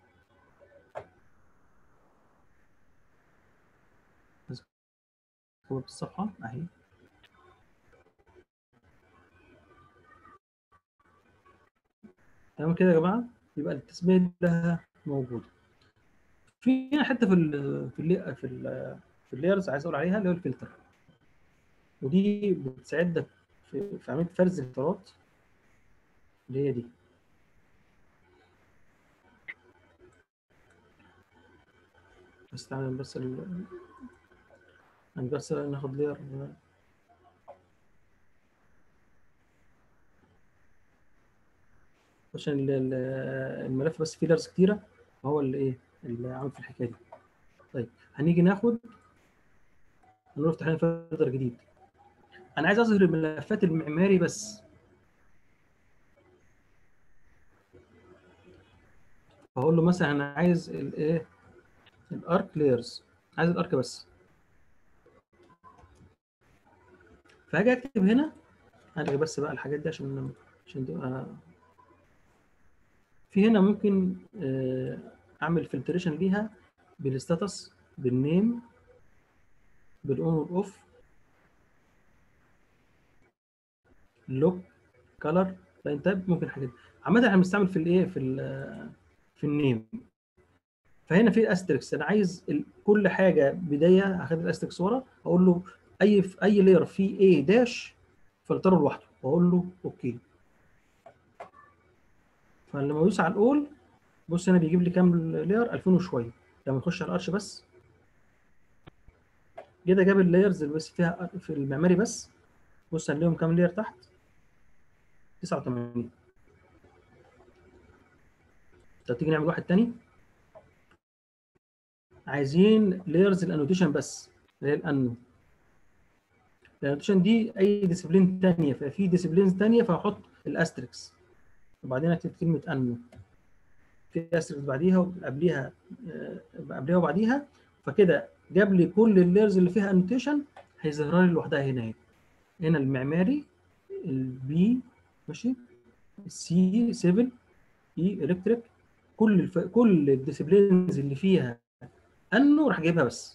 كود الصفحة اهي تمام كده يا جماعة يبقى التسمية لها موجودة في هنا حتة في ال في ال في ال في اللايرز عايز اقول عليها اللي هو الفلتر ودي بتساعدك في, في عملية فرز الفلترات اللي هي دي استعمل بس ال بس ناخد لير عشان الملف بس فيه ليرز كتيرة هو اللي ايه اللي عامل في الحكاية دي طيب هنيجي ناخد هنفتح هنا فلتر جديد انا عايز اظهر الملفات المعماري بس فاقول له مثلا انا عايز الايه الارك لايرز عايز الارك بس فهاجي اكتب هنا هلغي بس بقى الحاجات دي عشان عشان تبقى في هنا ممكن اعمل فلتريشن ليها بالستاتس بالنيم بالاون والاوف لوك كلر لاين تاب ممكن حاجات عامه احنا بنستعمل في الايه في ال في النيم فهنا في استريكس انا عايز كل حاجه بدايه هاخد الاستريكس ورا اقول له اي في اي لير فيه اي داش فلتره لوحده واقول له اوكي فلما ادوس على الاول بص هنا بيجيب لي كام لاير 2000 وشويه لما يخش على الارش بس كده جاب اللايرز اللي بس فيها في المعماري بس بص هنلاقيهم كام لاير تحت 89 طب تيجي نعمل واحد تاني عايزين لايرز الانوتيشن بس اللي هي الانو الانوتيشن دي اي ديسيبلين تانية ففي ديسيبلينز تانية فهحط الاستريكس وبعدين اكتب كلمة انو في استريكس بعديها وقبليها آه، قبليها وبعديها فكده جاب لي كل اللايرز اللي فيها انوتيشن هيظهرها لي لوحدها هنا اهي هنا المعماري البي ماشي السي سيفل اي الكتريك كل الف... كل الديسيبلينز اللي فيها انه راح جايبها بس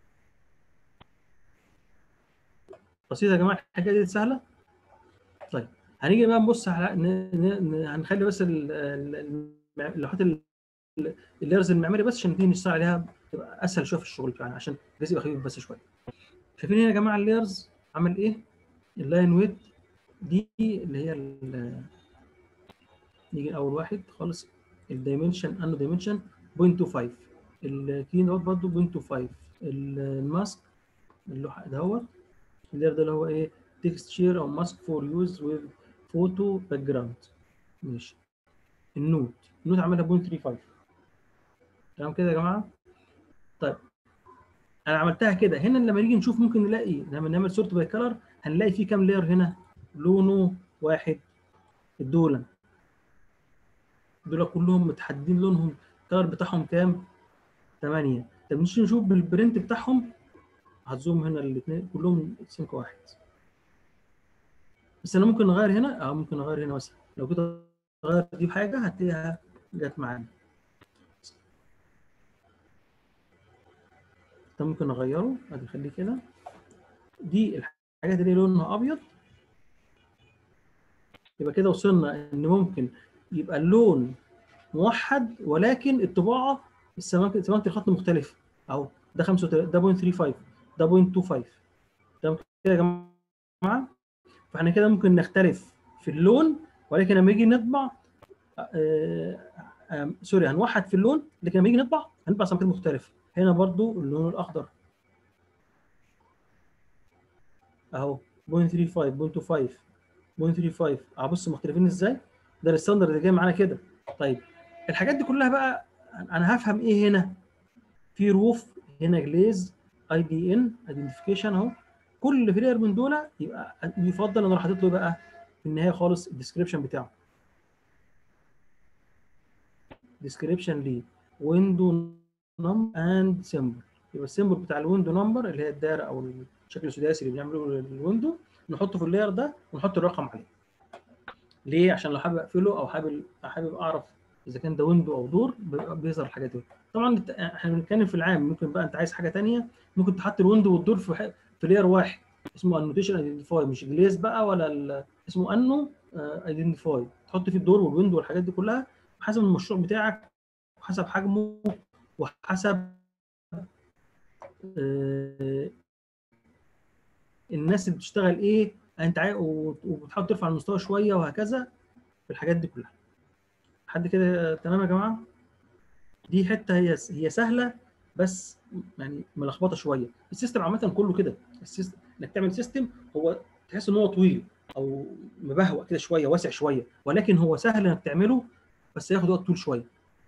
بسيطه يا جماعه الحاجه دي سهله طيب هنيجي بقى نبص على ن... ن... ن... هنخلي بس ال- ال- الم- اللوحات ال- اللايرز المعماري بس عشان دي نشتغل عليها تبقى اسهل شويه في الشغل بتاعنا عشان الجزء يبقى خفيف بس شويه شايفين هنا يا جماعه اللايرز عمل ايه اللاين ويت دي اللي هي ال- نيجي اول واحد خالص الدايمنشن انو دايمنشن 0.25 الكين دوت برضه 0.25 الماسك اللوحه دوت اللير ده اللي هو ايه تكستشير او ماسك فور يوز وذ فوتو باك جراوند ماشي النوت النوت عاملها 0.35 تمام كده يا جماعه طيب انا عملتها كده هنا لما نيجي نشوف ممكن نلاقي لما نعمل سورت باي كلر هنلاقي في كام لاير هنا لونه واحد الدولن دول كلهم متحددين لونهم الكلر بتاعهم كام 8 طب نيجي نشوف بالبرنت بتاعهم هتزوم هنا الاثنين كلهم سمك واحد بس انا ممكن اغير هنا اه ممكن اغير هنا مثلا لو كنت اغير دي بحاجه هتلاقيها جت معانا ده ممكن نغيره ادي نخليه كده دي الحاجات اللي لونها ابيض يبقى كده وصلنا ان ممكن يبقى اللون موحد ولكن الطباعه السماكه سماكه الخط مختلفه اهو ده 35 ده 0.35 ده 0.25 تمام كده يا جماعه فاحنا كده ممكن نختلف في اللون ولكن لما يجي نطبع آه آه سوري هنوحد في اللون لكن لما يجي نطبع هنطبع سمكات مختلفه هنا برضو اللون الاخضر اهو 0.35 0.25 0.35 ابص مختلفين ازاي ده الستاندرد اللي جاي معانا كده طيب الحاجات دي كلها بقى انا هفهم ايه هنا في روف هنا جليز اي دي ان ايدنتيفيكيشن اهو كل فيلير من دول يبقى يفضل ان انا حاطط له بقى في النهايه خالص الديسكربشن بتاعه ديسكربشن ليه ويندو نمبر اند سيمبل يبقى السيمبل بتاع الويندو نمبر اللي هي الدايره او الشكل السداسي اللي بنعمله للويندو نحطه في اللاير ده ونحط الرقم عليه ليه عشان لو حابب اقفله او حابب حابب اعرف اذا كان ده ويندو او دور بيظهر الحاجات دي طبعا احنا بنتكلم في العام ممكن بقى انت عايز حاجه ثانيه ممكن تحط الويندو والدور في في لاير واحد اسمه انوتيشن ايدنتيفاي مش جليز بقى ولا اسمه انو ايدنتيفاي تحط فيه الدور والويندو والحاجات دي كلها حسب المشروع بتاعك وحسب حجمه وحسب آه الناس اللي بتشتغل ايه انت عايز وبتحاول ترفع المستوى شويه وهكذا في الحاجات دي كلها لحد كده تمام يا جماعه دي حته هي هي سهله بس يعني ملخبطه شويه السيستم عامه كله كده السيستم انك تعمل سيستم هو تحس ان هو طويل او مبهوأ كده شويه واسع شويه ولكن هو سهل انك تعمله بس هياخد وقت طول شويه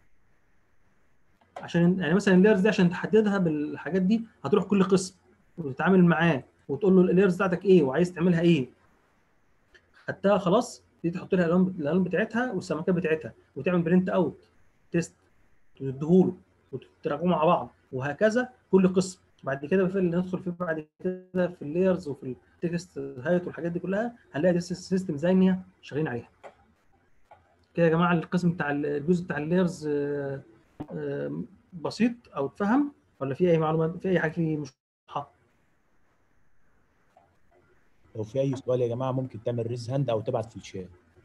عشان يعني مثلا اللايرز دي عشان تحددها بالحاجات دي هتروح كل قسم وتتعامل معاه وتقول له اللايرز بتاعتك ايه وعايز تعملها ايه خدتها خلاص دي تحط لها الالوان الالوان بتاعتها والسمكات بتاعتها وتعمل برنت اوت تيست وتديهوله وتراجعوا مع بعض وهكذا كل قسم بعد كده في اللي ندخل فيه بعد كده في اللايرز وفي التكست هايت والحاجات دي كلها هنلاقي سيستم زينيا شغالين عليها كده يا جماعه القسم بتاع الجزء بتاع اللايرز بسيط او اتفهم ولا في اي معلومات في اي حاجه فيه مش واضحه لو في اي سؤال يا جماعه ممكن تعمل ريز هاند او تبعت في الشات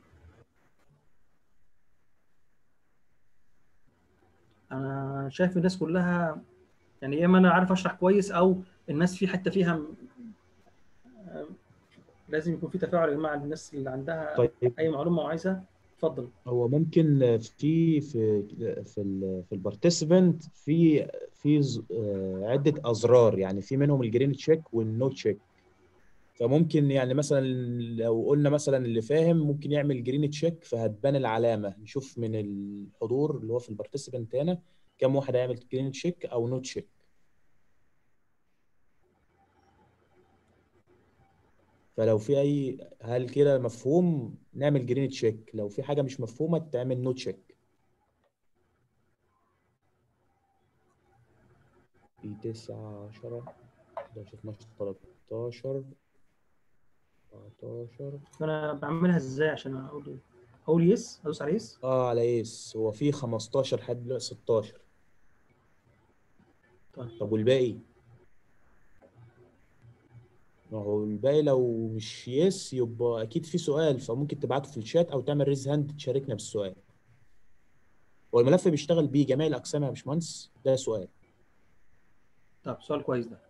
انا شايف الناس كلها يعني يا اما انا عارف اشرح كويس او الناس في حته فيها لازم يكون في تفاعل يا جماعه للناس اللي عندها طيب اي معلومه وعايزه اتفضل هو ممكن في في في ال في البارتيسيبنت في في ز- آه، عدة أزرار يعني في منهم الجرين تشيك والنو تشيك فممكن يعني مثلا لو قلنا مثلا اللي فاهم ممكن يعمل جرين تشيك فهتبان العلامة نشوف من الحضور اللي هو في البارتيسيبنت هنا كم واحد هيعمل جرين تشيك أو نو تشيك فلو في أي هل كده مفهوم نعمل جرين تشيك لو في حاجة مش مفهومة تعمل نو تشيك في تسعة عشرة 11 12 13 14 فانا بعملها ازاي عشان اقول اقول يس ادوس على يس اه على يس هو في 15 لحد دلوقتي 16 طيب طب والباقي؟ ما هو الباقي لو مش يس يبقى اكيد في سؤال فممكن تبعته في الشات او تعمل ريز هاند تشاركنا بالسؤال هو الملف بيشتغل بيه جميع الاقسام يا باشمهندس ده سؤال طب سؤال كويس ده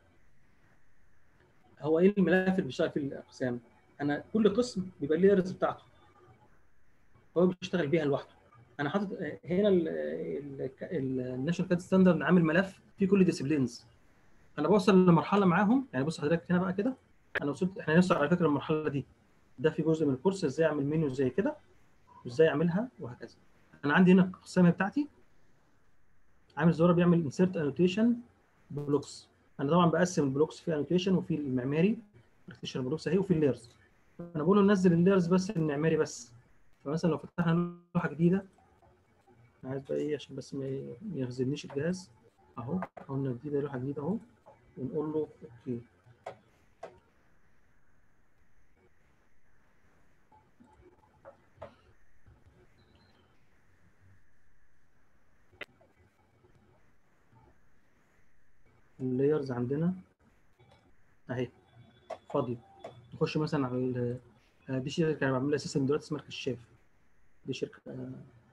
هو ايه الملف اللي بيشتغل فيه الاقسام انا كل قسم بيبقى ليه الريز بتاعته هو بيشتغل بيها لوحده انا حاطط هنا الناشونال كاد ستاندرد عامل ملف فيه كل ديسيبلينز انا بوصل لمرحله معاهم يعني بص حضرتك هنا بقى كده انا وصلت احنا نوصل على فكره المرحله دي ده في جزء من الكورس ازاي اعمل منيو زي كده وازاي اعملها وهكذا انا عندي هنا القسامه بتاعتي عامل زرار بيعمل انسيرت انوتيشن بلوكس انا طبعا بقسم البلوكس في انوتيشن وفي المعماري انوتيشن بلوكس اهي وفي الليرز انا بقول له نزل الليرز بس المعماري بس فمثلا لو فتحنا لوحه جديده أنا عايز بقى ايه عشان بس ما ما يخزنيش الجهاز اهو قلنا جديده لوحه جديده اهو ونقول له اوكي اللايرز عندنا اهي فاضيه نخش مثلا على ال- آه، دي شركه انا بعملها سيستم دلوقتي اسمها الكشاف دي شركه آه،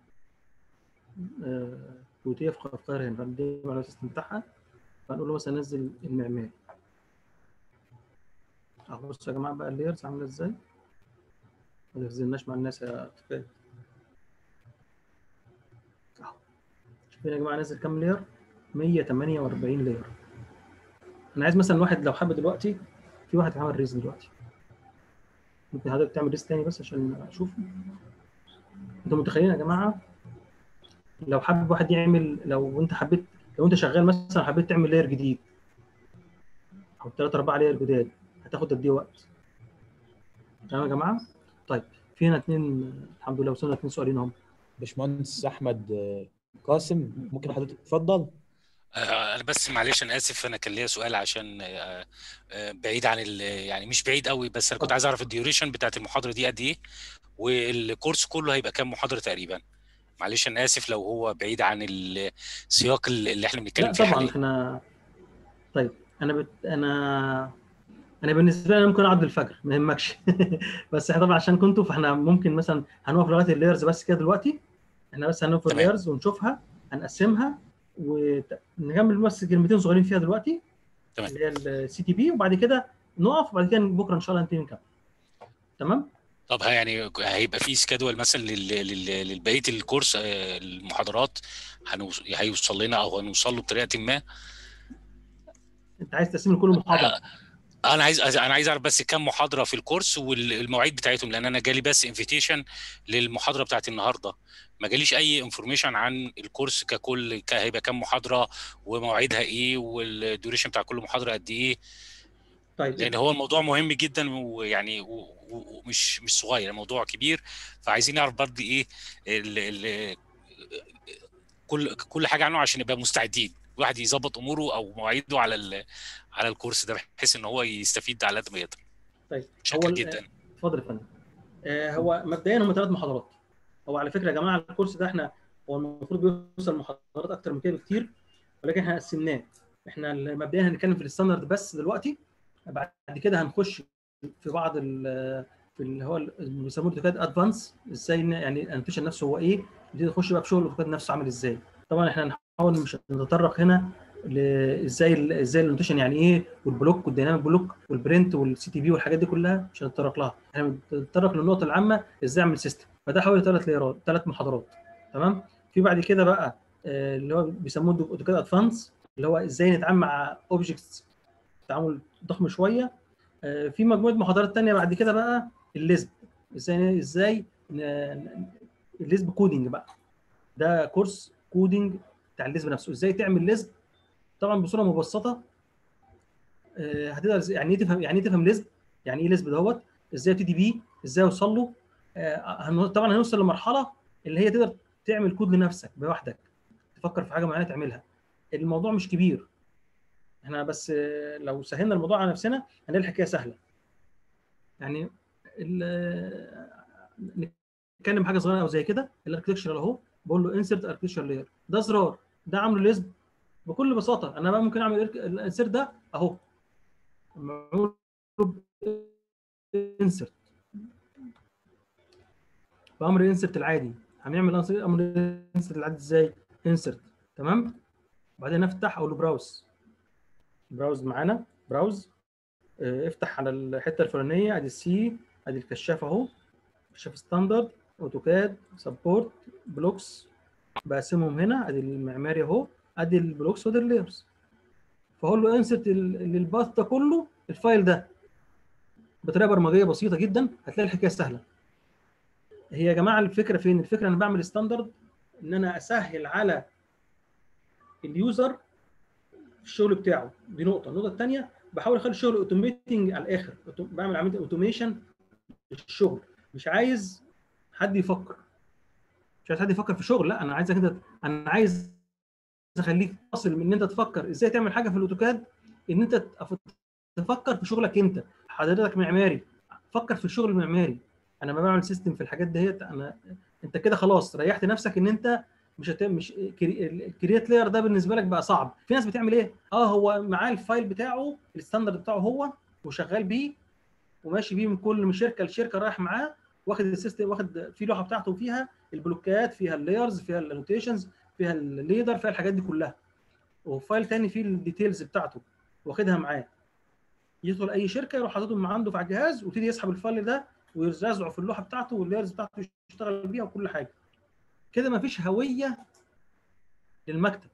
آه، كويتيه في القاهره هنا فدي بعمل السيستم بتاعها فنقول له مثلا نزل المعماري اهو بصوا يا جماعه بقى اللايرز عامله ازاي ما تخزناش مع الناس يا أتفاد. اهو شايفين يا جماعه نزل كام لاير 148 لاير انا عايز مثلا واحد لو حابب دلوقتي في واحد عمل ريز دلوقتي ممكن حضرتك تعمل ريز تاني بس عشان اشوف انتوا متخيلين يا جماعه لو حابب واحد يعمل لو انت حبيت لو انت شغال مثلا حبيت تعمل لاير جديد او ثلاثة أربعة لاير جداد هتاخد قد ايه وقت؟ تمام يا جماعه؟ طيب في هنا اثنين الحمد لله وصلنا اثنين سؤالين هم باشمهندس احمد آه، قاسم ممكن حضرتك تتفضل آه، انا بس معلش انا اسف انا كان ليا سؤال عشان آه، آه، بعيد عن ال- يعني مش بعيد قوي بس انا كنت عايز اعرف الديوريشن بتاعت المحاضره دي قد ايه والكورس كله هيبقى كام محاضره تقريبا معلش انا اسف لو هو بعيد عن السياق اللي احنا لا بنتكلم فيه طبعا حاليا احنا طيب انا بت... انا انا بالنسبه لي أنا ممكن اقعد للفجر ما يهمكش بس احنا طبعا عشان كنتوا فاحنا ممكن مثلا هنقف لغايه اللايرز بس كده دلوقتي احنا بس هنقف تمام. اللايرز ونشوفها هنقسمها ونكمل بس كلمتين صغيرين فيها دلوقتي تمام. اللي هي السي تي بي وبعد كده نقف وبعد كده بكره ان شاء الله نبتدي نكمل تمام طب ها يعني هيبقى في سكادول مثلا لل- لل- للبقيه الكورس آه، المحاضرات هنوص- هيوصل لنا او هنوصل له بطريقه ما انت عايز تقسم كل محاضره انا عايز انا عايز اعرف بس كم محاضره في الكورس والمواعيد بتاعتهم لان انا جالي بس انفيتيشن للمحاضره بتاعت النهارده ما جاليش اي انفورميشن عن الكورس ككل ك- هيبقى كم محاضره ومواعيدها ايه والديوريشن بتاع كل محاضره قد ايه طيب لان هو الموضوع مهم جدا ويعني و- و- ومش مش صغير الموضوع كبير فعايزين نعرف برضه ايه ال ال كل كل حاجه عنه عشان نبقى مستعدين الواحد يظبط اموره او مواعيده على ال- على الكورس ده بحيث ان هو يستفيد على قد ما يقدر طيب شكرا ال- جدا اتفضل يا فندم آه، هو مبدئيا هم ثلاث محاضرات هو على فكره يا جماعه الكورس ده احنا هو المفروض بيوصل محاضرات اكتر من كده بكتير ولكن احنا قسمناه احنا مبدئيا هنتكلم في الستاندرد بس دلوقتي بعد كده هنخش في بعض ال في اللي هو اللي بيسموه الاوتوكاد ادفانس ازاي ن- يعني الانوتيشن نفسه هو ايه نبتدي نخش بقى في شغل الاوتوكاد نفسه عامل ازاي طبعا احنا هنحاول مش نتطرق هنا ل- ازاي ال- ازاي النوتيشن يعني ايه والبلوك والديناميك بلوك والبرنت والسي تي بي والحاجات دي كلها مش هنتطرق لها احنا بنتطرق للنقطه العامه ازاي اعمل سيستم فده حوالي ثلاث ليرات ثلاث محاضرات تمام في بعد كده بقى آه، اللي هو بيسموه اوتوكاد ادفانس اللي هو ازاي نتعامل مع اوبجكتس تعامل ضخم شويه آه، في مجموعه محاضرات تانية بعد كده بقى الليزب ازاي ازاي ن- ن- الليزب كودينج بقى ده كورس كودينج بتاع الليزب نفسه ازاي تعمل ليزب طبعا بصوره مبسطه آه، هتقدر إزاي- يعني ايه تفهم يعني ايه تفهم ليزب يعني ايه ليزب دوت ازاي ابتدي بيه ازاي اوصل له آه، هن- طبعا هنوصل لمرحله اللي هي تقدر تعمل كود لنفسك لوحدك تفكر في حاجه معينه تعملها الموضوع مش كبير احنا بس آه، لو سهلنا الموضوع على نفسنا هنلاقي الحكايه سهله يعني ال- نتكلم حاجه صغيره او زي كده الاركتكشر اهو بقول له انسرت اركتكشر لاير ده زرار ده عامله ليزب بكل بساطه انا بقى ممكن اعمل الانسرت ده اهو معمول انسرت بامر انسرت العادي هنعمل امر انسرت العادي ازاي انسرت تمام بعدين نفتح اقول له براوز براوز معانا براوز اه، افتح على الحته الفلانيه ادي السي ادي الكشاف اهو كشاف ستاندرد اوتوكاد سبورت بلوكس بقسمهم هنا ادي المعماري اهو ادي البلوكس وادي اللايرز فاقول له انسرت للباث ده كله الفايل ده بطريقه برمجيه بسيطه جدا هتلاقي الحكايه سهله هي يا جماعه الفكره فين الفكره انا بعمل ستاندرد ان انا اسهل على اليوزر الشغل بتاعه دي نقطه النقطه الثانيه بحاول اخلي الشغل اوتوميتنج على الاخر أوتو- بعمل عمليه اوتوميشن للشغل مش عايز حد يفكر مش عايز حد يفكر في الشغل لا انا عايزك انت انا عايز اخليك تصل من ان انت تفكر ازاي تعمل حاجه في الاوتوكاد ان انت تف- تفكر في شغلك انت حضرتك معماري فكر في الشغل المعماري انا لما بعمل سيستم في الحاجات ديت انا انت كده خلاص ريحت نفسك ان انت مش هت... مش الكرييت لاير ده بالنسبه لك بقى صعب في ناس بتعمل ايه اه هو معاه الفايل بتاعه الستاندرد بتاعه هو وشغال بيه وماشي بيه من كل من شركه لشركه رايح معاه واخد السيستم واخد في لوحه بتاعته فيها البلوكات فيها اللايرز فيها الانوتيشنز فيها الليدر فيها الحاجات دي كلها وفايل تاني فيه الديتيلز بتاعته واخدها معاه يدخل اي شركه يروح حاططهم مع عنده في على الجهاز ويبتدي يسحب الفايل ده ويرزعه في اللوحه بتاعته واللايرز بتاعته يشتغل بيها وكل حاجه كده مفيش هويه للمكتب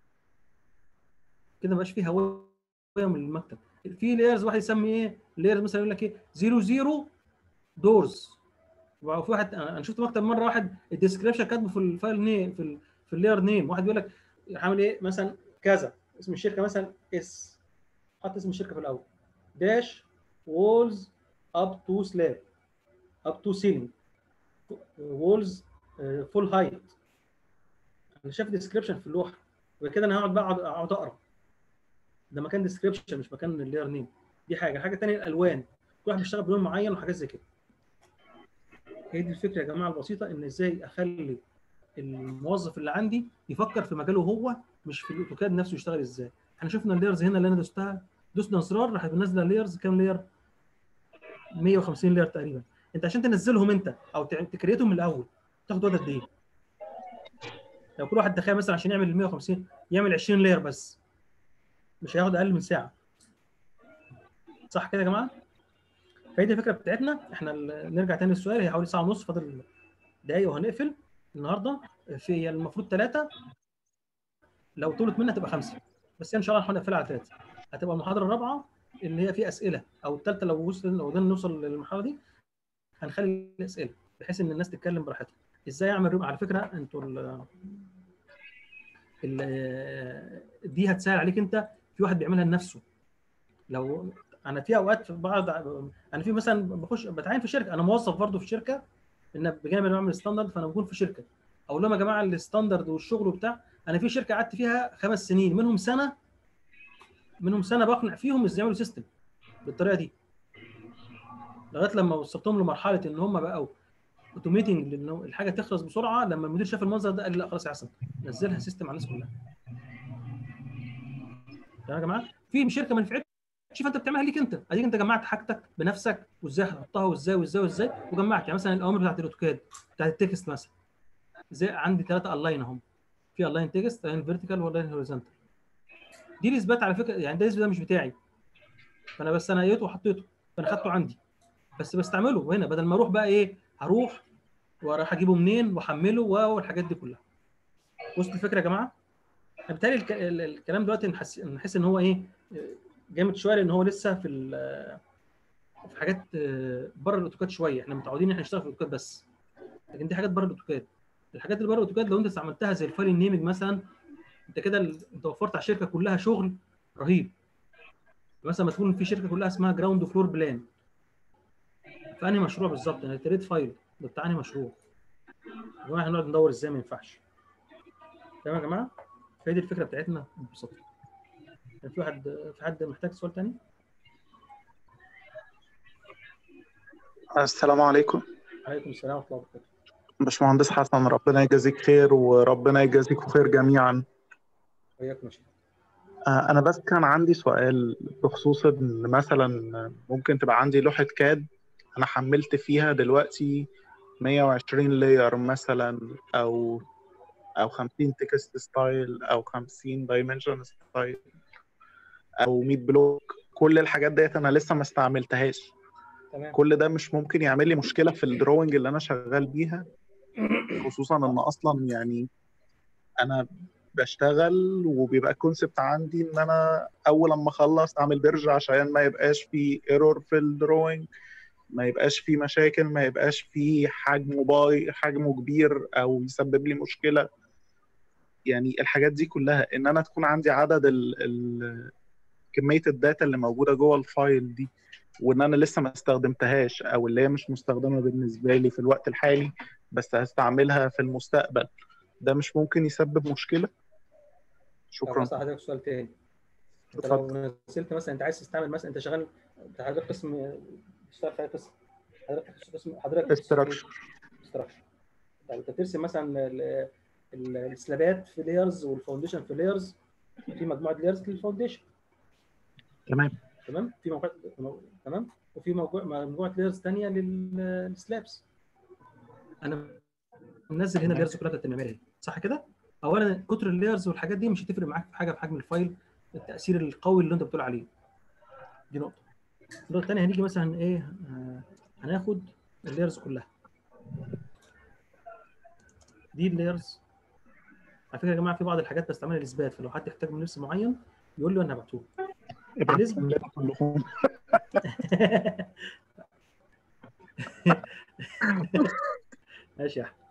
كده مبقاش فيه هويه من المكتب في لايرز واحد يسمي ايه لايرز مثلا يقول لك ايه 0 0 دورز وفي واحد انا شفت مكتب مره واحد الديسكربشن كاتبه في الفايل نيم في ال في اللاير نيم واحد بيقول لك عامل ايه مثلا كذا اسم الشركه مثلا اس حط اسم الشركه في الاول داش وولز اب تو سلاب اب تو سيلينج وولز فول هايت انا شايف ديسكربشن في اللوحه وكده انا هقعد بقى اقعد أقعد اقرا ده مكان ديسكربشن مش مكان اللاير نيم دي حاجه الحاجه الثانيه الالوان كل واحد بيشتغل بلون معين وحاجات زي كده هي دي الفكره يا جماعه البسيطه ان ازاي اخلي الموظف اللي عندي يفكر في مجاله هو مش في الاوتوكاد نفسه يشتغل ازاي احنا شفنا اللايرز هنا اللي انا دوستها دوسنا زرار راح منزله لايرز كام لاير 150 لاير تقريبا انت عشان تنزلهم انت او تع- تكريتهم من الاول تاخد وقت قد ايه لو كل واحد تخيل مثلا عشان يعمل ال 150 يعمل 20 لاير بس مش هياخد اقل من ساعه صح كده يا جماعه فهي دي الفكره بتاعتنا احنا ال- نرجع تاني للسؤال هي حوالي ساعه ونص فاضل دقايق وهنقفل النهارده في المفروض ثلاثه لو طولت منها تبقى خمسه بس ان شاء الله هنقفلها على ثلاثه هتبقى المحاضره الرابعه اللي هي فيها اسئله او الثالثه لو وصل لو قدرنا نوصل للمرحله دي هنخلي الاسئله بحيث ان الناس تتكلم براحتها ازاي اعمل ريب على فكره انتوا ال ال- دي هتسهل عليك انت في واحد بيعملها لنفسه لو انا في اوقات في بعض انا في مثلا بخش بتعين في شركه انا موظف برضه في شركه ان بجانب ان بعمل ستاندرد فانا بكون في شركه اقول لهم يا جماعه الستاندرد والشغل وبتاع انا في شركه قعدت فيها خمس سنين منهم سنه منهم سنه بقنع فيهم ازاي يعملوا سيستم بالطريقه دي لغايه لما وصلتهم لمرحله ان هم بقوا اوتوميتنج لان الحاجه تخلص بسرعه لما المدير شاف المنظر ده قال لي لا خلاص يا حسن نزلها سيستم على الناس كلها تمام يا جماعه في شركه ما نفعتش فانت بتعملها ليك انت اديك انت جمعت حاجتك بنفسك وازاي هتحطها وازاي وازاي وازاي وجمعت يعني مثلا الاوامر بتاعت الاوتوكاد بتاعت التكست مثلا زي عندي ثلاثه الاين اهم في الاين تكست الاين فيرتيكال والاين هوريزونتال دي الاثبات على فكره يعني ده الاثبات ده مش بتاعي فانا بس انا قيته وحطيته فانا خدته عندي بس بستعمله هنا بدل ما اروح بقى ايه هروح واروح اجيبه منين واحمله والحاجات دي كلها وصلت الفكره يا جماعه؟ أنا بالتالي الك- ال- الكلام دلوقتي نحس نحس ان هو ايه جامد شويه لان هو لسه في ال- في حاجات بره الاوتوكاد شويه احنا متعودين ان احنا نشتغل في الاوتوكاد بس لكن دي حاجات بره الاوتوكاد الحاجات اللي بره الاوتوكاد لو انت استعملتها زي الفايل النيمنج مثلا انت كده ال- انت وفرت على الشركه كلها شغل رهيب مثلا ما تكون في شركه كلها اسمها جراوند فلور بلان فانهي مشروع بالظبط انا اشتريت فايل ده بتاع انهي مشروع يا جماعه هنقعد ندور ازاي ما ينفعش تمام يا جماعه فهي دي الفكره بتاعتنا ببساطه كان في واحد في حد محتاج سؤال تاني السلام عليكم عليكم السلام ورحمه الله وبركاته باشمهندس حسن ربنا يجازيك خير وربنا يجازيكم خير جميعا وياكم يا شيخ آه، أنا بس كان عندي سؤال بخصوص إن مثلا ممكن تبقى عندي لوحة كاد أنا حملت فيها دلوقتي 120 لاير مثلا أو أو 50 تكست ستايل أو 50 دايمنشن ستايل أو 100 بلوك كل الحاجات ديت أنا لسه ما استعملتهاش تمام كل ده مش ممكن يعمل لي مشكلة في الدروينج اللي أنا شغال بيها خصوصا إن أصلا يعني أنا بشتغل وبيبقى الكونسبت عندي ان انا اول لما اخلص اعمل بيرج عشان ما يبقاش في ايرور في الدروينج ما يبقاش في مشاكل ما يبقاش في حجمه باي حجمه كبير او يسبب لي مشكله يعني الحاجات دي كلها ان انا تكون عندي عدد ال ال كميه الداتا اللي موجوده جوه الفايل دي وان انا لسه ما استخدمتهاش او اللي هي مش مستخدمه بالنسبه لي في الوقت الحالي بس هستعملها في المستقبل ده مش ممكن يسبب مشكله طب شكرا بس حضرتك سؤال تاني انت لو نزلت مثلا انت عايز تستعمل مثلا انت شغال انت حضرتك قسم بتشتغل في أي قسم حضرتك قسم حضرتك استراكشر استراكشر طب انت بترسم مثلا ال- ال- السلابات في لايرز والفاونديشن في لايرز في مجموعه لايرز للفاونديشن تمام تمام في موقع تمام وفي موضوع مجموعه لايرز ثانيه للسلابس انا منزل هنا اللايرز كلها بتاعت المعماري صح كده؟ اولا كتر اللايرز والحاجات دي مش هتفرق معاك في حاجه في حجم الفايل التاثير القوي اللي انت بتقول عليه دي نقطه النقطه الثانيه هنيجي مثلا ايه آه، هناخد اللايرز كلها دي اللايرز على فكره يا جماعه في بعض الحاجات بستعملها للاثبات فلو حد يحتاج من لبس معين يقول له انا هبعته له بالنسبة- ابعتهم لنا كلهم ماشي يا احمد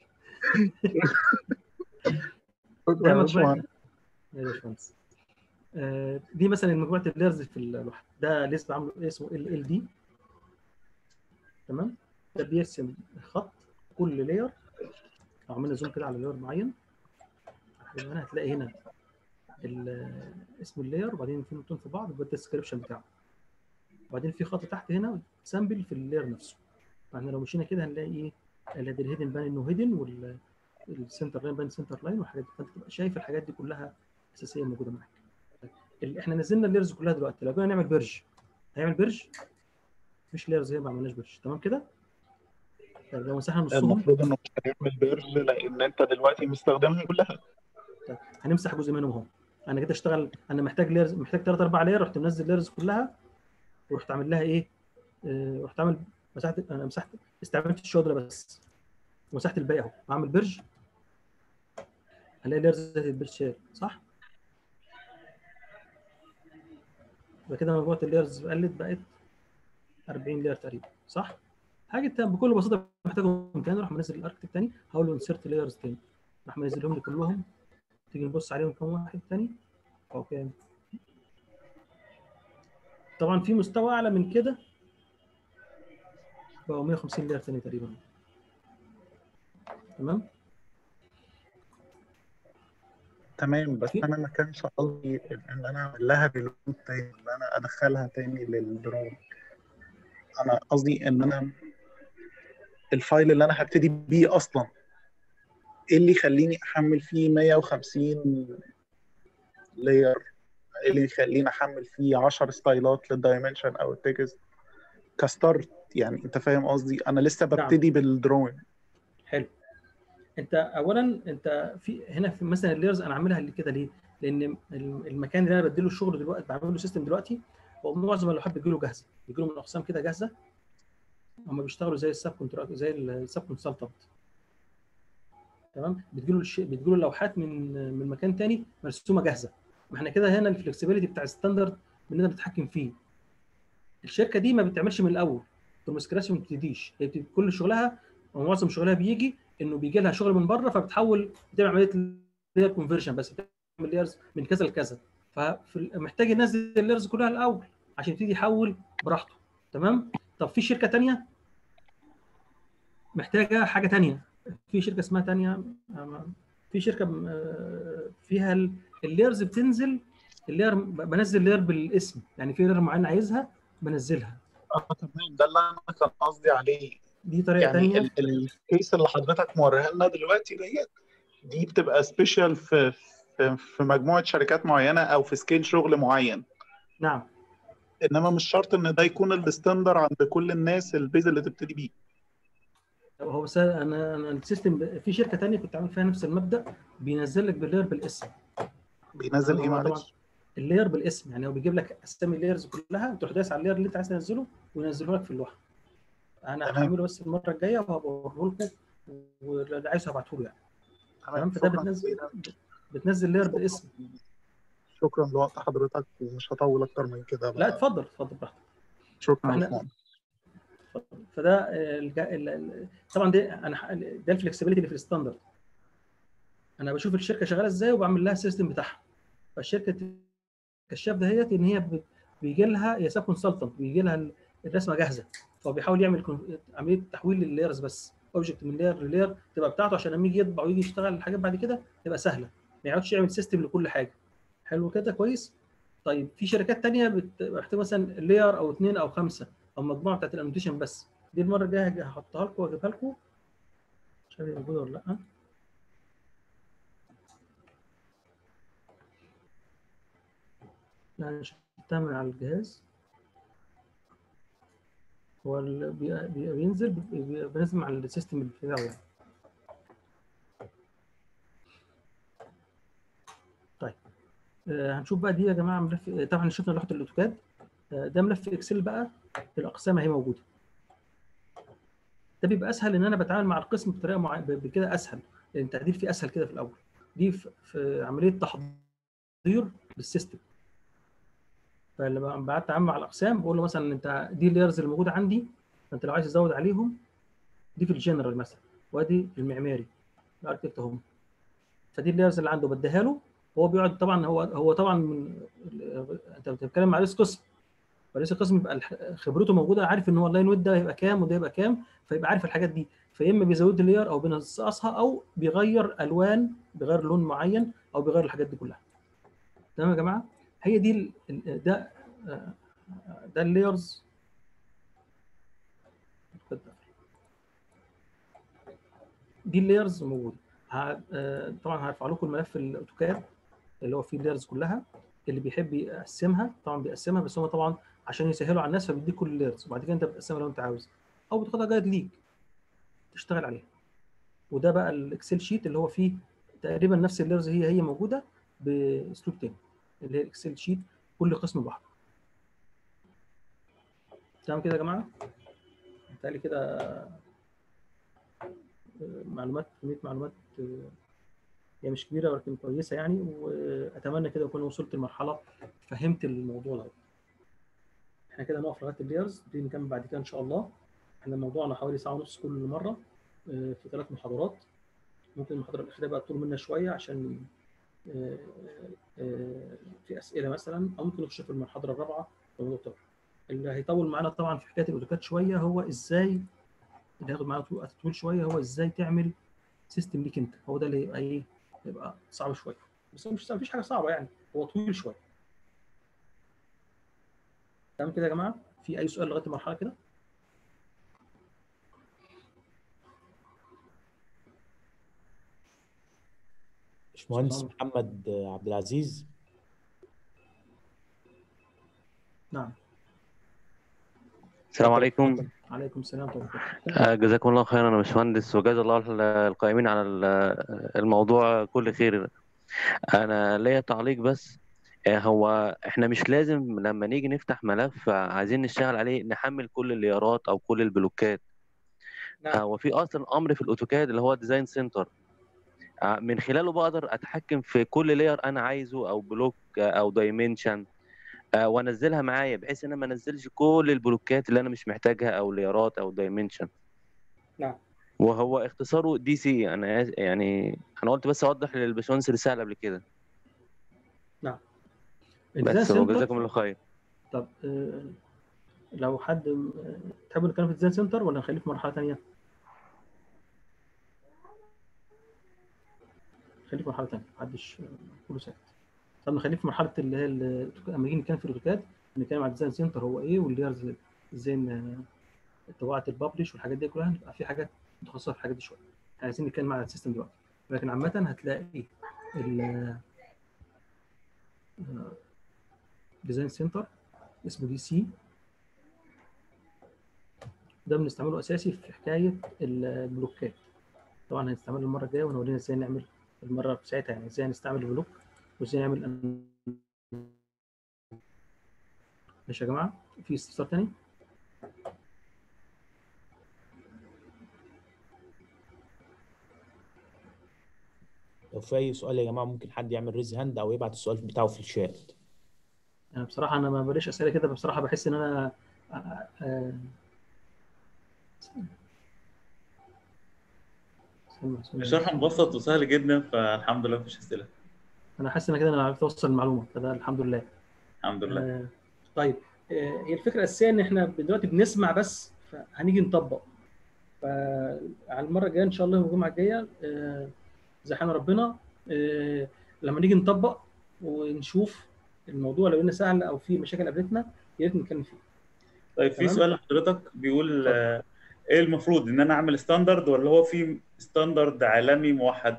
شكرا يا ده باشمهندس. مجموعه يا باشمهندس آه، دي مثلا مجموعه اللايرز في اللوحه ده لسه عامله اسمه ال ال دي تمام ده بيرسم خط كل لاير لو عملنا زوم كده على لاير معين هنا هتلاقي هنا ال- اسم اللاير وبعدين في نقطتين في بعض وده الديسكربشن بتاعه وبعدين في خط تحت هنا سامبل في اللاير نفسه فاحنا لو مشينا كده هنلاقي ايه ادي الهيدن بان انه هيدن والسنتر لاين بان سنتر لاين والحاجات دي فانت تبقى شايف الحاجات دي كلها اساسيه موجوده معاك ال- احنا نزلنا اللايرز كلها دلوقتي لو جينا نعمل بيرج هنعمل بيرج مفيش لايرز هي ما عملناش بيرج تمام كده طيب لو مسحنا نصهم المفروض انه مش هيعمل بيرج لان انت دلوقتي مستخدمها كلها طيب هنمسح جزء منهم اهو انا كده اشتغل انا محتاج لايرز محتاج ثلاث اربع لاير رحت منزل لايرز كلها ورحت عامل لها ايه؟ آه، رحت عامل مسحت انا مسحت استعملت الشغل بس ومسحت الباقي اهو اعمل بيرج هلاقي لايرز البيرج شير صح؟ يبقى كده مجموعه اللايرز قلت بقت 40 لاير تقريبا صح؟ حاجه تانية بكل بساطه محتاجهم تاني اروح منزل الاركتيف تاني هقول له انسرت لايرز تاني راح منزلهم لي كلهم تيجي نبص عليهم كم واحد تاني او كام طبعا في مستوى اعلى من كده بقوا 150 لير تاني تقريبا تمام تمام بس في- انا ما كانش قصدي ان انا اعمل لها ريلود تاني ان انا ادخلها تاني للدرون انا قصدي ان انا الفايل اللي انا هبتدي بيه اصلا ايه اللي يخليني احمل فيه 150 لاير ايه اللي يخليني احمل فيه 10 ستايلات للدايمنشن او التكست كستارت يعني انت فاهم قصدي انا لسه نعم. ببتدي بالدروينج حلو انت اولا انت في هنا في مثلا اللايرز انا عاملها اللي كده ليه؟ لان الم- المكان اللي انا بديله الشغل دلوقتي بعمل له سيستم دلوقتي هو معظم اللوحات بتجي له جاهزه بيجي له من اقسام كده جاهزه هم بيشتغلوا زي السب كونتراكت زي السب كونسلتنت تمام بتجي له الش... بتجي له اللوحات من من مكان تاني مرسومه جاهزه ما احنا كده هنا الفلكسبيليتي بتاع الستاندرد بنقدر نتحكم فيه الشركه دي ما بتعملش من الاول فروم سكراتش ما بتبتديش هي بتبتدي كل شغلها او معظم شغلها بيجي انه بيجي لها شغل من بره فبتحول بتعمل عمليه لير كونفرجن بس بتعمل ليرز من كذا لكذا فمحتاج ينزل الليرز كلها الاول عشان يبتدي يحول براحته تمام طب في شركه تانية محتاجه حاجه تانية في شركه اسمها تانية في شركه آه، فيها ال- الليرز بتنزل اللير بنزل لير بالاسم يعني في لير معين عايزها بنزلها اه تمام ده اللي انا كان قصدي عليه دي طريقه يعني تانية ال- الكيس اللي حضرتك موريها لنا دلوقتي ديت دي بتبقى سبيشال في في في مجموعه شركات معينه او في سكيل شغل معين نعم انما مش شرط ان ده يكون الستاندر عند كل الناس البيز اللي تبتدي بيه هو بس انا انا السيستم ب- في شركه تانية كنت عامل فيها نفس المبدا بينزل لك باللير بالاسم بينزل هو ايه طبعاً معلش اللير بالاسم يعني هو بيجيب لك اسامي الليرز كلها تروح دايس على اللير اللي انت عايز تنزله وينزله لك في اللوحه انا تمام. هعمله بس المره الجايه وهبوريه لكم واللي عايزه هبعته له يعني تمام فده شكراً بتنزل جزيلاً. بتنزل لير باسم شكرا لوقت حضرتك ومش هطول اكتر من كده لا اتفضل اتفضل براحتك شكرا يا فإحنا- باشمهندس. اتفضل. فده آه، الج- ال- ال- طبعا ده انا ح- ده الفلكسبيليتي اللي في الستاندرد انا بشوف الشركه شغاله ازاي وبعمل لها السيستم بتاعها فالشركه الكشاف دهيت ان هي ب- بيجي لها هي ساب كونسلتنت بيجي لها ال- الرسمه جاهزه فهو بيحاول يعمل كون- عمليه تحويل لللايرز بس اوبجكت من لاير للاير تبقى بتاعته عشان لما يجي يطبع ويجي يشتغل الحاجات بعد كده تبقى سهله ما يقعدش يعمل سيستم لكل حاجه حلو كده كويس طيب في شركات تانية بت- محتاج مثلا لاير او اثنين او خمسه او مجموعه بتاعت الانوتيشن بس دي المره الجايه هج- هحطها لكم واجيبها لكم مش عارف هي موجوده ولا لا لا انا شفتها من على الجهاز هو ال- بي- بي- بينزل بي- بي- بينزل مع السيستم بتاعه يعني طيب آه، هنشوف بقى دي يا جماعه ملف آه، طبعا شفنا لوحه الاوتوكاد آه، ده ملف اكسل بقى الاقسام اهي موجوده ده بيبقى اسهل ان انا بتعامل مع القسم بطريقه معينه بكده اسهل لان التعديل فيه اسهل كده في الاول دي في, في عمليه تحضير للسيستم فلما بعت اتعامل مع الاقسام بقول له مثلا انت دي اللايرز اللي موجوده عندي فانت لو عايز تزود عليهم دي في الجنرال مثلا وادي في المعماري الاركتكت اهو فدي اللايرز اللي عنده بديها له هو بيقعد طبعا هو هو طبعا من انت بتتكلم مع رئيس قسم فرئيس القسم يبقى الح- خبرته موجوده عارف ان هو اللاين ويت ده هيبقى كام وده يبقى كام فيبقى عارف الحاجات دي فيا اما بيزود لير او بينقصها او بيغير الوان بيغير لون معين او بيغير الحاجات دي كلها تمام يا جماعه هي دي ال- ال- ده آه، ده اللايرز دي اللايرز موجوده ه- آه، طبعا هرفع لكم الملف الاوتوكاد اللي هو فيه اللايرز كلها اللي بيحب يقسمها طبعا بيقسمها بس هم طبعا عشان يسهلوا على الناس فبيديك كل اللايرز وبعد كده انت بتقسمها لو انت عاوز او بتاخدها جايد ليك تشتغل عليها وده بقى الاكسل شيت اللي هو فيه تقريبا نفس اللايرز هي هي موجوده باسلوب تاني اللي هي الاكسل شيت كل قسم لوحده تمام كده يا جماعه بالتالي كده آه، معلومات كميه معلومات آه، هي مش كبيره ولكن كويسه يعني واتمنى كده اكون وصلت لمرحله فهمت الموضوع ده احنا كده نقف لغايه اللايرز دي نكمل بعد كده ان شاء الله احنا موضوعنا حوالي ساعه ونص كل مره آه، في ثلاث محاضرات ممكن المحاضره الاخيره بقى تطول منا شويه عشان آه، آه، في اسئله مثلا او ممكن نخش في المحاضره الرابعه في موضوع طول اللي هيطول معانا طبعا في حكايه الاوتوكاد شويه هو ازاي اللي هياخد معانا وقت طويل شويه هو ازاي تعمل سيستم ليك انت هو ده اللي هيبقى ايه هيبقى صعب شويه بس هو مش مفيش حاجه صعبه يعني هو طويل شويه تمام كده يا جماعه في اي سؤال لغايه المرحله كده باشمهندس محمد عبد العزيز نعم السلام عليكم عليكم السلام ورحمه الله وبركاته آه، جزاكم الله خيرا يا باشمهندس وجزا الله القائمين على ال- الموضوع كل خير انا ليا تعليق بس آه، هو احنا مش لازم لما نيجي نفتح ملف عايزين نشتغل عليه نحمل كل الليارات او كل البلوكات نعم هو في اصلا امر في الاوتوكاد اللي هو ديزاين سنتر من خلاله بقدر اتحكم في كل لاير انا عايزه او بلوك آه، او دايمنشن وانزلها معايا بحيث ان انا ما انزلش كل البلوكات اللي انا مش محتاجها او لايرات او دايمنشن نعم وهو اختصاره دي سي انا آس- يعني انا قلت بس اوضح للباشمهندس رساله قبل كده الديزاين بس هو سنتر جزاكم الله خير طب آه، لو حد آه، تحبوا نتكلم في الديزاين سنتر ولا نخليه في مرحله ثانيه؟ خليه في مرحله ثانيه محدش آه، كله ساكت طب نخليه في مرحله اللي هي ال- لما نيجي نتكلم في الاوتوكاد نتكلم على الديزاين سنتر هو ايه والليرز ازاي ن- طباعه الببلش والحاجات دي كلها هتبقى في حاجات متخصصه في الحاجات دي شويه عايزين نتكلم على السيستم دلوقتي لكن عامه هتلاقي ال ديزاين سنتر اسمه دي سي ده بنستعمله اساسي في حكايه البلوكات طبعا هنستعمله المره الجايه ونورينا ازاي نعمل المره في ساعتها يعني ازاي نستعمل البلوك وازاي نعمل أن- ماشي يا جماعه في استفسار تاني لو في اي سؤال يا جماعه ممكن حد يعمل ريز هاند او يبعت السؤال بتاعه في الشات انا بصراحه انا ما بلاش اسئله كده بصراحه بحس ان انا آه، آه، استنى، استنى. الشرح مبسط وسهل جدا فالحمد لله مفيش اسئله انا حاسس ان كده انا عرفت اوصل المعلومه فده الحمد لله الحمد لله آه، طيب آه، هي الفكره الاساسيه ان احنا دلوقتي بنسمع بس فهنيجي نطبق فعلى المره الجايه ان شاء الله الجمعه الجايه آه، زي حنا ربنا آه، لما نيجي نطبق ونشوف الموضوع لو انه سهل او في مشاكل قابلتنا يا ريت نتكلم فيه طيب في تمام. سؤال لحضرتك بيقول آه، ايه المفروض ان انا اعمل ستاندرد ولا هو في ستاندرد عالمي موحد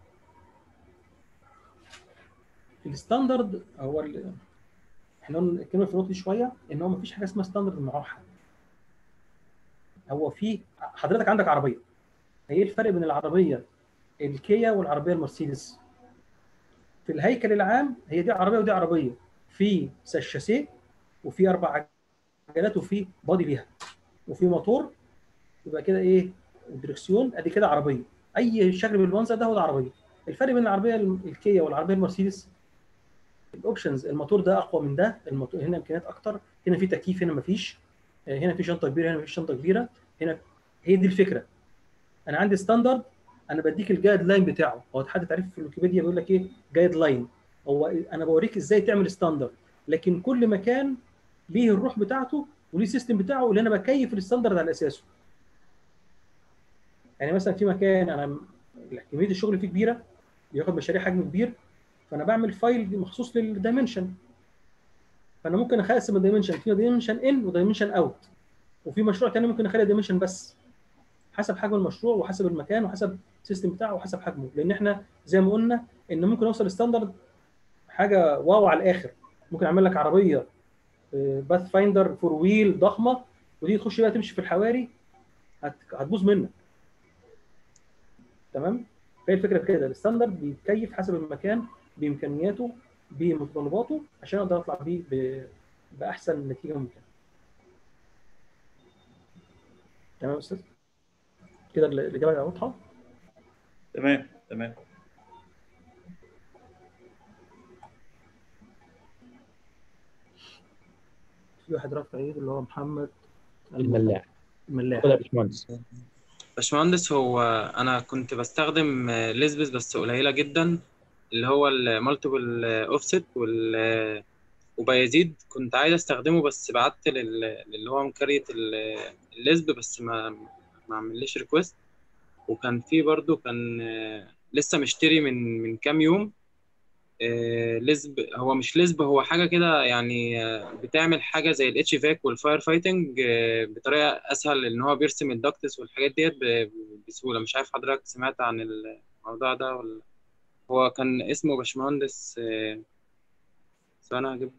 الستاندرد هو ال- احنا قلنا الكلمه في النقطه دي شويه ان هو مفيش حاجه اسمها ستاندرد موحد هو في حضرتك عندك عربيه ايه الفرق بين العربيه الكيا والعربيه المرسيدس في الهيكل العام هي دي عربيه ودي عربيه في شاسيه وفي اربع عجلات وفي بادي ليها وفي موتور يبقى كده ايه الدركسيون ادي كده عربيه اي شكل بالمنظر ده هو ده عربيه الفرق بين العربيه الكيا والعربيه المرسيدس الاوبشنز الموتور ده اقوى من ده الموتور هنا امكانيات اكتر هنا في تكييف هنا مفيش آه، هنا في شنطه كبيره هنا مفيش شنطه كبيره هنا هي دي الفكره انا عندي ستاندرد انا بديك الجايد لاين بتاعه هو حد تعريف في الويكيبيديا بيقول لك ايه جايد لاين هو انا بوريك ازاي تعمل ستاندرد لكن كل مكان ليه الروح بتاعته وليه السيستم بتاعه اللي انا بكيف الستاندرد على اساسه يعني مثلا في مكان انا كميه الشغل فيه كبيره بياخد مشاريع حجم كبير فانا بعمل فايل مخصوص للدايمنشن فانا ممكن اقسم الدايمنشن في دايمنشن ان ودايمنشن اوت وفي مشروع تاني ممكن اخلي دايمنشن بس حسب حجم المشروع وحسب المكان وحسب السيستم بتاعه وحسب حجمه لان احنا زي ما قلنا ان ممكن اوصل ستاندرد حاجه واو على الاخر ممكن اعمل لك عربيه باث فايندر فور ويل ضخمه ودي تخش بقى تمشي في الحواري هت- هتبوظ منك تمام فهي الفكره في كده الستاندرد بيتكيف حسب المكان بامكانياته بمتطلباته عشان اقدر اطلع بيه ب- باحسن نتيجه ممكنه تمام يا استاذ كده الاجابه واضحه تمام تمام في واحد رافع ايده اللي هو محمد الملاح الملاح خد يا باشمهندس باشمهندس هو انا كنت بستخدم ليزبس بس قليله جدا اللي هو المالتيبل اوفست وال وبيزيد كنت عايز استخدمه بس بعت لل- للي هو مكريت ال- الليزب بس ما ما عمليش ريكويست وكان في برضو كان آه، لسه مشتري من من كام يوم آه، لزب هو مش لزب هو حاجه كده يعني آه، بتعمل حاجه زي الاتش فاك والفاير فايتنج آه، بطريقه اسهل ان هو بيرسم الدكتس والحاجات ديت ب- بسهوله مش عارف حضرتك سمعت عن الموضوع ده ولا هو كان اسمه باشمهندس آه، ثواني هجيب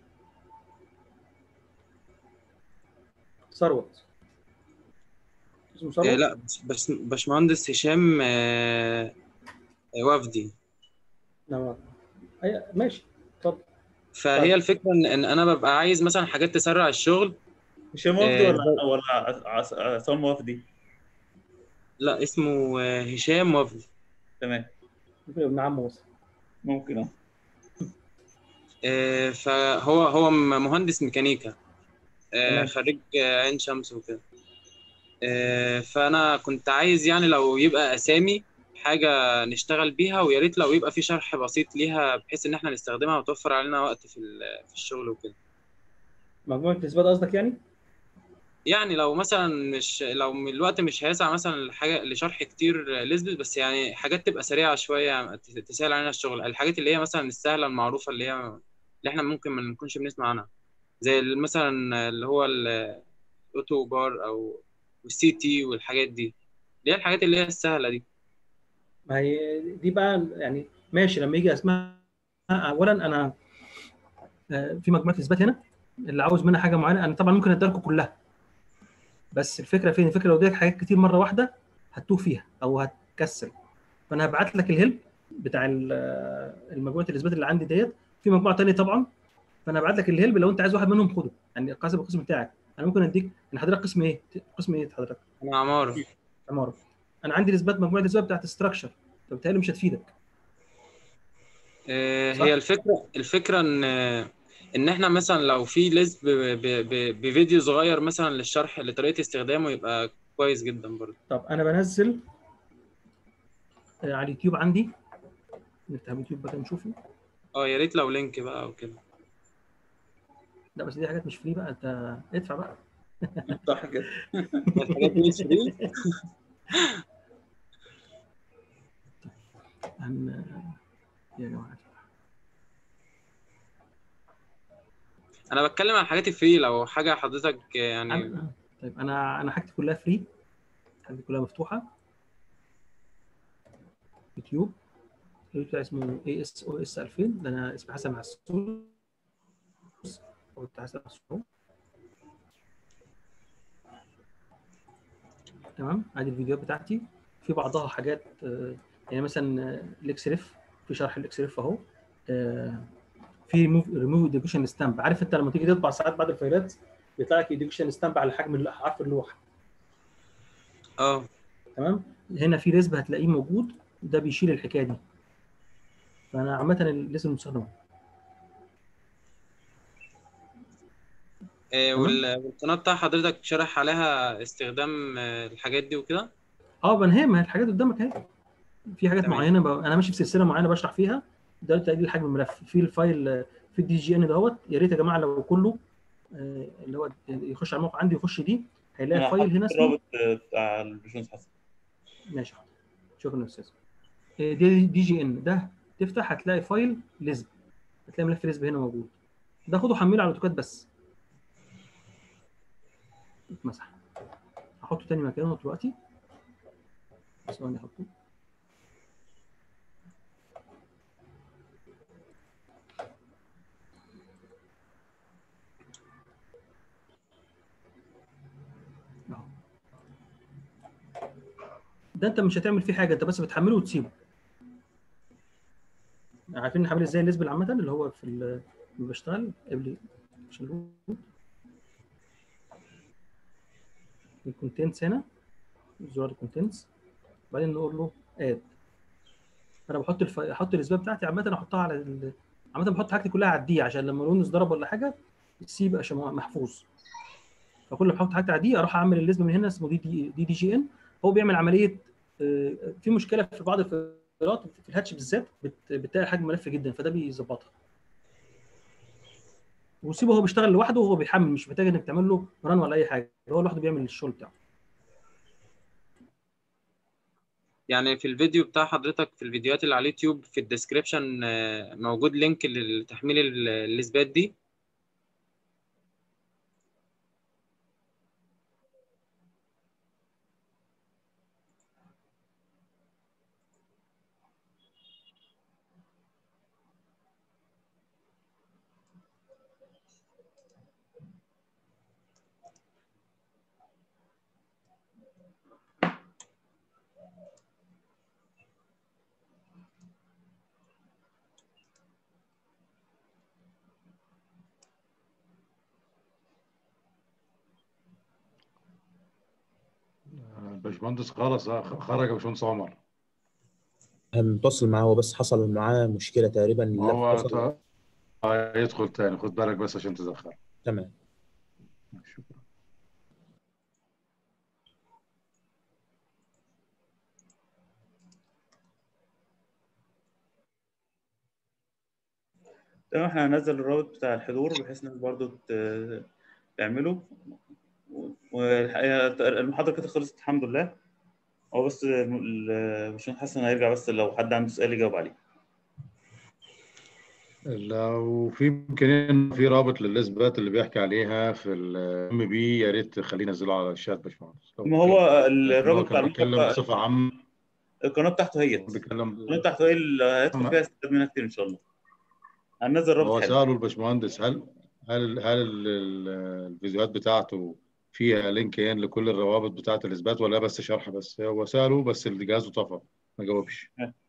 ثروت اسمه آه، ثروت لا بس بس باشمهندس هشام آه، آه، وفدي نعم. أي- ماشي اتفضل فهي الفكره ان ان انا ببقى عايز مثلا حاجات تسرع الشغل هشام وفدي آه، ولا ولا عص- عص- عصام وفدي لا اسمه آه، هشام وفدي تمام ممكن ابن عمه مثلا ممكن اه آه، فهو هو م- مهندس ميكانيكا آه، تمام. خريج آه، عين شمس وكده آه، فانا كنت عايز يعني لو يبقى اسامي حاجه نشتغل بيها ويا ريت لو يبقى في شرح بسيط ليها بحيث ان احنا نستخدمها وتوفر علينا وقت في ال- في الشغل وكده مجموعه الاثبات قصدك يعني؟ يعني لو مثلا مش لو الوقت مش هيسع مثلا لحاجه لشرح كتير ليزبت بس يعني حاجات تبقى سريعه شويه تسهل علينا الشغل الحاجات اللي هي مثلا السهله المعروفه اللي هي اللي احنا ممكن ما نكونش بنسمع عنها زي مثلا اللي هو الاوتو بار او والسي تي والحاجات دي اللي هي الحاجات اللي هي السهله دي ما هي دي بقى يعني ماشي لما يجي اسمها اولا انا آه، في مجموعه اثبات هنا اللي عاوز منها حاجه معينه انا طبعا ممكن اديها لكم كلها بس الفكره فين الفكره لو اديتك حاجات كتير مره واحده هتتوه فيها او هتكسل فانا هبعت لك الهيلب بتاع ال- آه، المجموعه الاثبات اللي عندي ديت في مجموعه ثانيه طبعا فانا هبعت لك الهيلب لو انت عايز واحد منهم خده يعني حسب القسم بتاعك انا ممكن اديك ان حضرتك قسم ايه قسم ايه حضرتك انا عماره عماره انا عندي الاثبات مجموعه الاثبات بتاعت استراكشر فبالتالي مش هتفيدك آه، صح. هي الفكره الفكره ان ان احنا مثلا لو في ليست ب- ب- ب- بفيديو صغير مثلا للشرح لطريقه استخدامه يبقى كويس جدا برضه طب انا بنزل آه، على اليوتيوب عندي نفتح اليوتيوب بقى نشوفه اه يا ريت لو لينك بقى او كده لا بس دي حاجات مش فري بقى انت ادفع بقى صح كده الحاجات دي مش فري هن... يا جماعه انا بتكلم عن الحاجات الفري لو حاجه حضرتك يعني أنا... طيب انا انا حاجتي كلها فري حاجتي كلها مفتوحه يوتيوب اليوتيوب بتاعي اسمه اي اس او اس 2000 ده انا اسمي حسن محسوس او بتاع حسن محسوس تمام ادي الفيديوهات بتاعتي في بعضها حاجات آه، يعني مثلا آه، الاكس ريف في شرح الاكس ريف اهو آه، في ريموف ريموف اديوكيشن ستامب عارف انت لما تيجي تطبع ساعات بعد الفايلات بيطلع لك اديوكيشن ستامب على حجم اللوح- حرف اللوحه اه تمام هنا في ريسب هتلاقيه موجود ده بيشيل الحكايه دي فانا عامه لازم مستخدمه آه، وال- والقناه بتاع حضرتك شرح عليها استخدام آه، الحاجات دي وكده اه بنهي ما هي الحاجات قدامك اهي في حاجات تمام. معينه ب... انا ماشي في سلسله معينه بشرح فيها ده تقليل حجم الملف في الفايل آه، في الدي جي ان دوت يا ريت يا جماعه لو كله آه، اللي هو يخش على الموقع عندي يخش دي هيلاقي أنا فايل حاطط هنا اسمه الرابط بتاع الباشمهندس حسن ماشي حاضر شكرا يا استاذ آه، دي دي جي ان ده تفتح هتلاقي فايل لزب هتلاقي ملف لزب هنا موجود ده خده حمله على الاوتوكاد بس اتمسح احطه تاني مكانه دلوقتي ثواني احطه أهو. ده انت مش هتعمل فيه حاجه انت بس بتحمله وتسيبه عارفين نحمل ازاي الاسبل عامه اللي هو في ال- لما بشتغل قبل عشان الكونتنتس هنا زرار الكونتنتس وبعدين نقول له اد انا بحط الف... احط الاسباب بتاعتي عامه احطها على ال... عامه بحط حاجتي كلها على الدي عشان لما الويندوز ضرب ولا حاجه السي يبقى شم- محفوظ فكل ما بحط حاجتي على دي اروح اعمل الاسم من هنا اسمه دي دي دي, دي جي ان هو بيعمل عمليه آه، في مشكله في بعض الفايلات في الهاتش بالذات بت... بتلاقي حجم ملف جدا فده بيظبطها وسيبه هو بيشتغل لوحده وهو بيحمل مش محتاج انك تعمل له ران ولا اي حاجه هو لوحده بيعمل الشغل بتاعه يعني في الفيديو بتاع حضرتك في الفيديوهات اللي على اليوتيوب في الديسكريبشن آه، موجود لينك لتحميل ال- الاثبات دي باشمهندس خلص آه، خرج يا باشمهندس عمر متواصل معاه هو بس حصل معاه مشكله تقريبا ما هو اللاب فصل. ت- آه، يدخل تاني خد بالك بس عشان تدخل تمام شكرا تمام احنا هننزل الرابط بتاع الحضور بحيث انك برضو ت- تعمله والحقيقة المحاضرة كده خلصت الحمد لله هو بس الباشمهندس حسن هيرجع بس لو حد عنده سؤال يجاوب عليه لو في امكانيه إن في رابط للاثبات اللي بيحكي عليها في الام بي يا ريت تخليه ينزله على الشات باشمهندس لو ما هو لكن هو الرابط بتاع كان بيتكلم الموقع بصفه عامه القناة بتاعته هي هو بيتكلم القناة بتاعته هي اللي هيدخل فيها يستفاد منها كتير ان شاء الله هننزل رابط هو حلو سأله الباشمهندس هل هل هل ال- ال- الفيديوهات بتاعته فيها لينكين لكل الروابط بتاعة الإثبات ولا بس شرح بس هو سأله بس اللي جهازه طفى ما جاوبش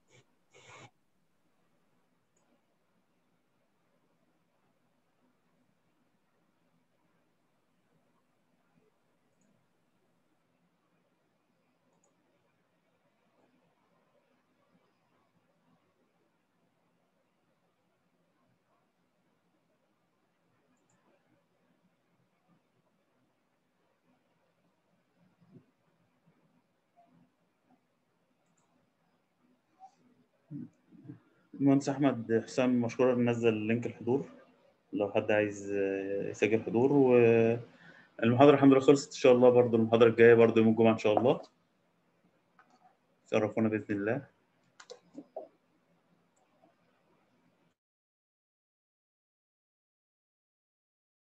المهندس احمد حسام مشكورا نزل لينك الحضور لو حد عايز يسجل حضور والمحاضرة الحمد لله خلصت ان شاء الله برضو المحاضرة الجاية برضو يوم الجمعة ان شاء الله شرفونا بإذن الله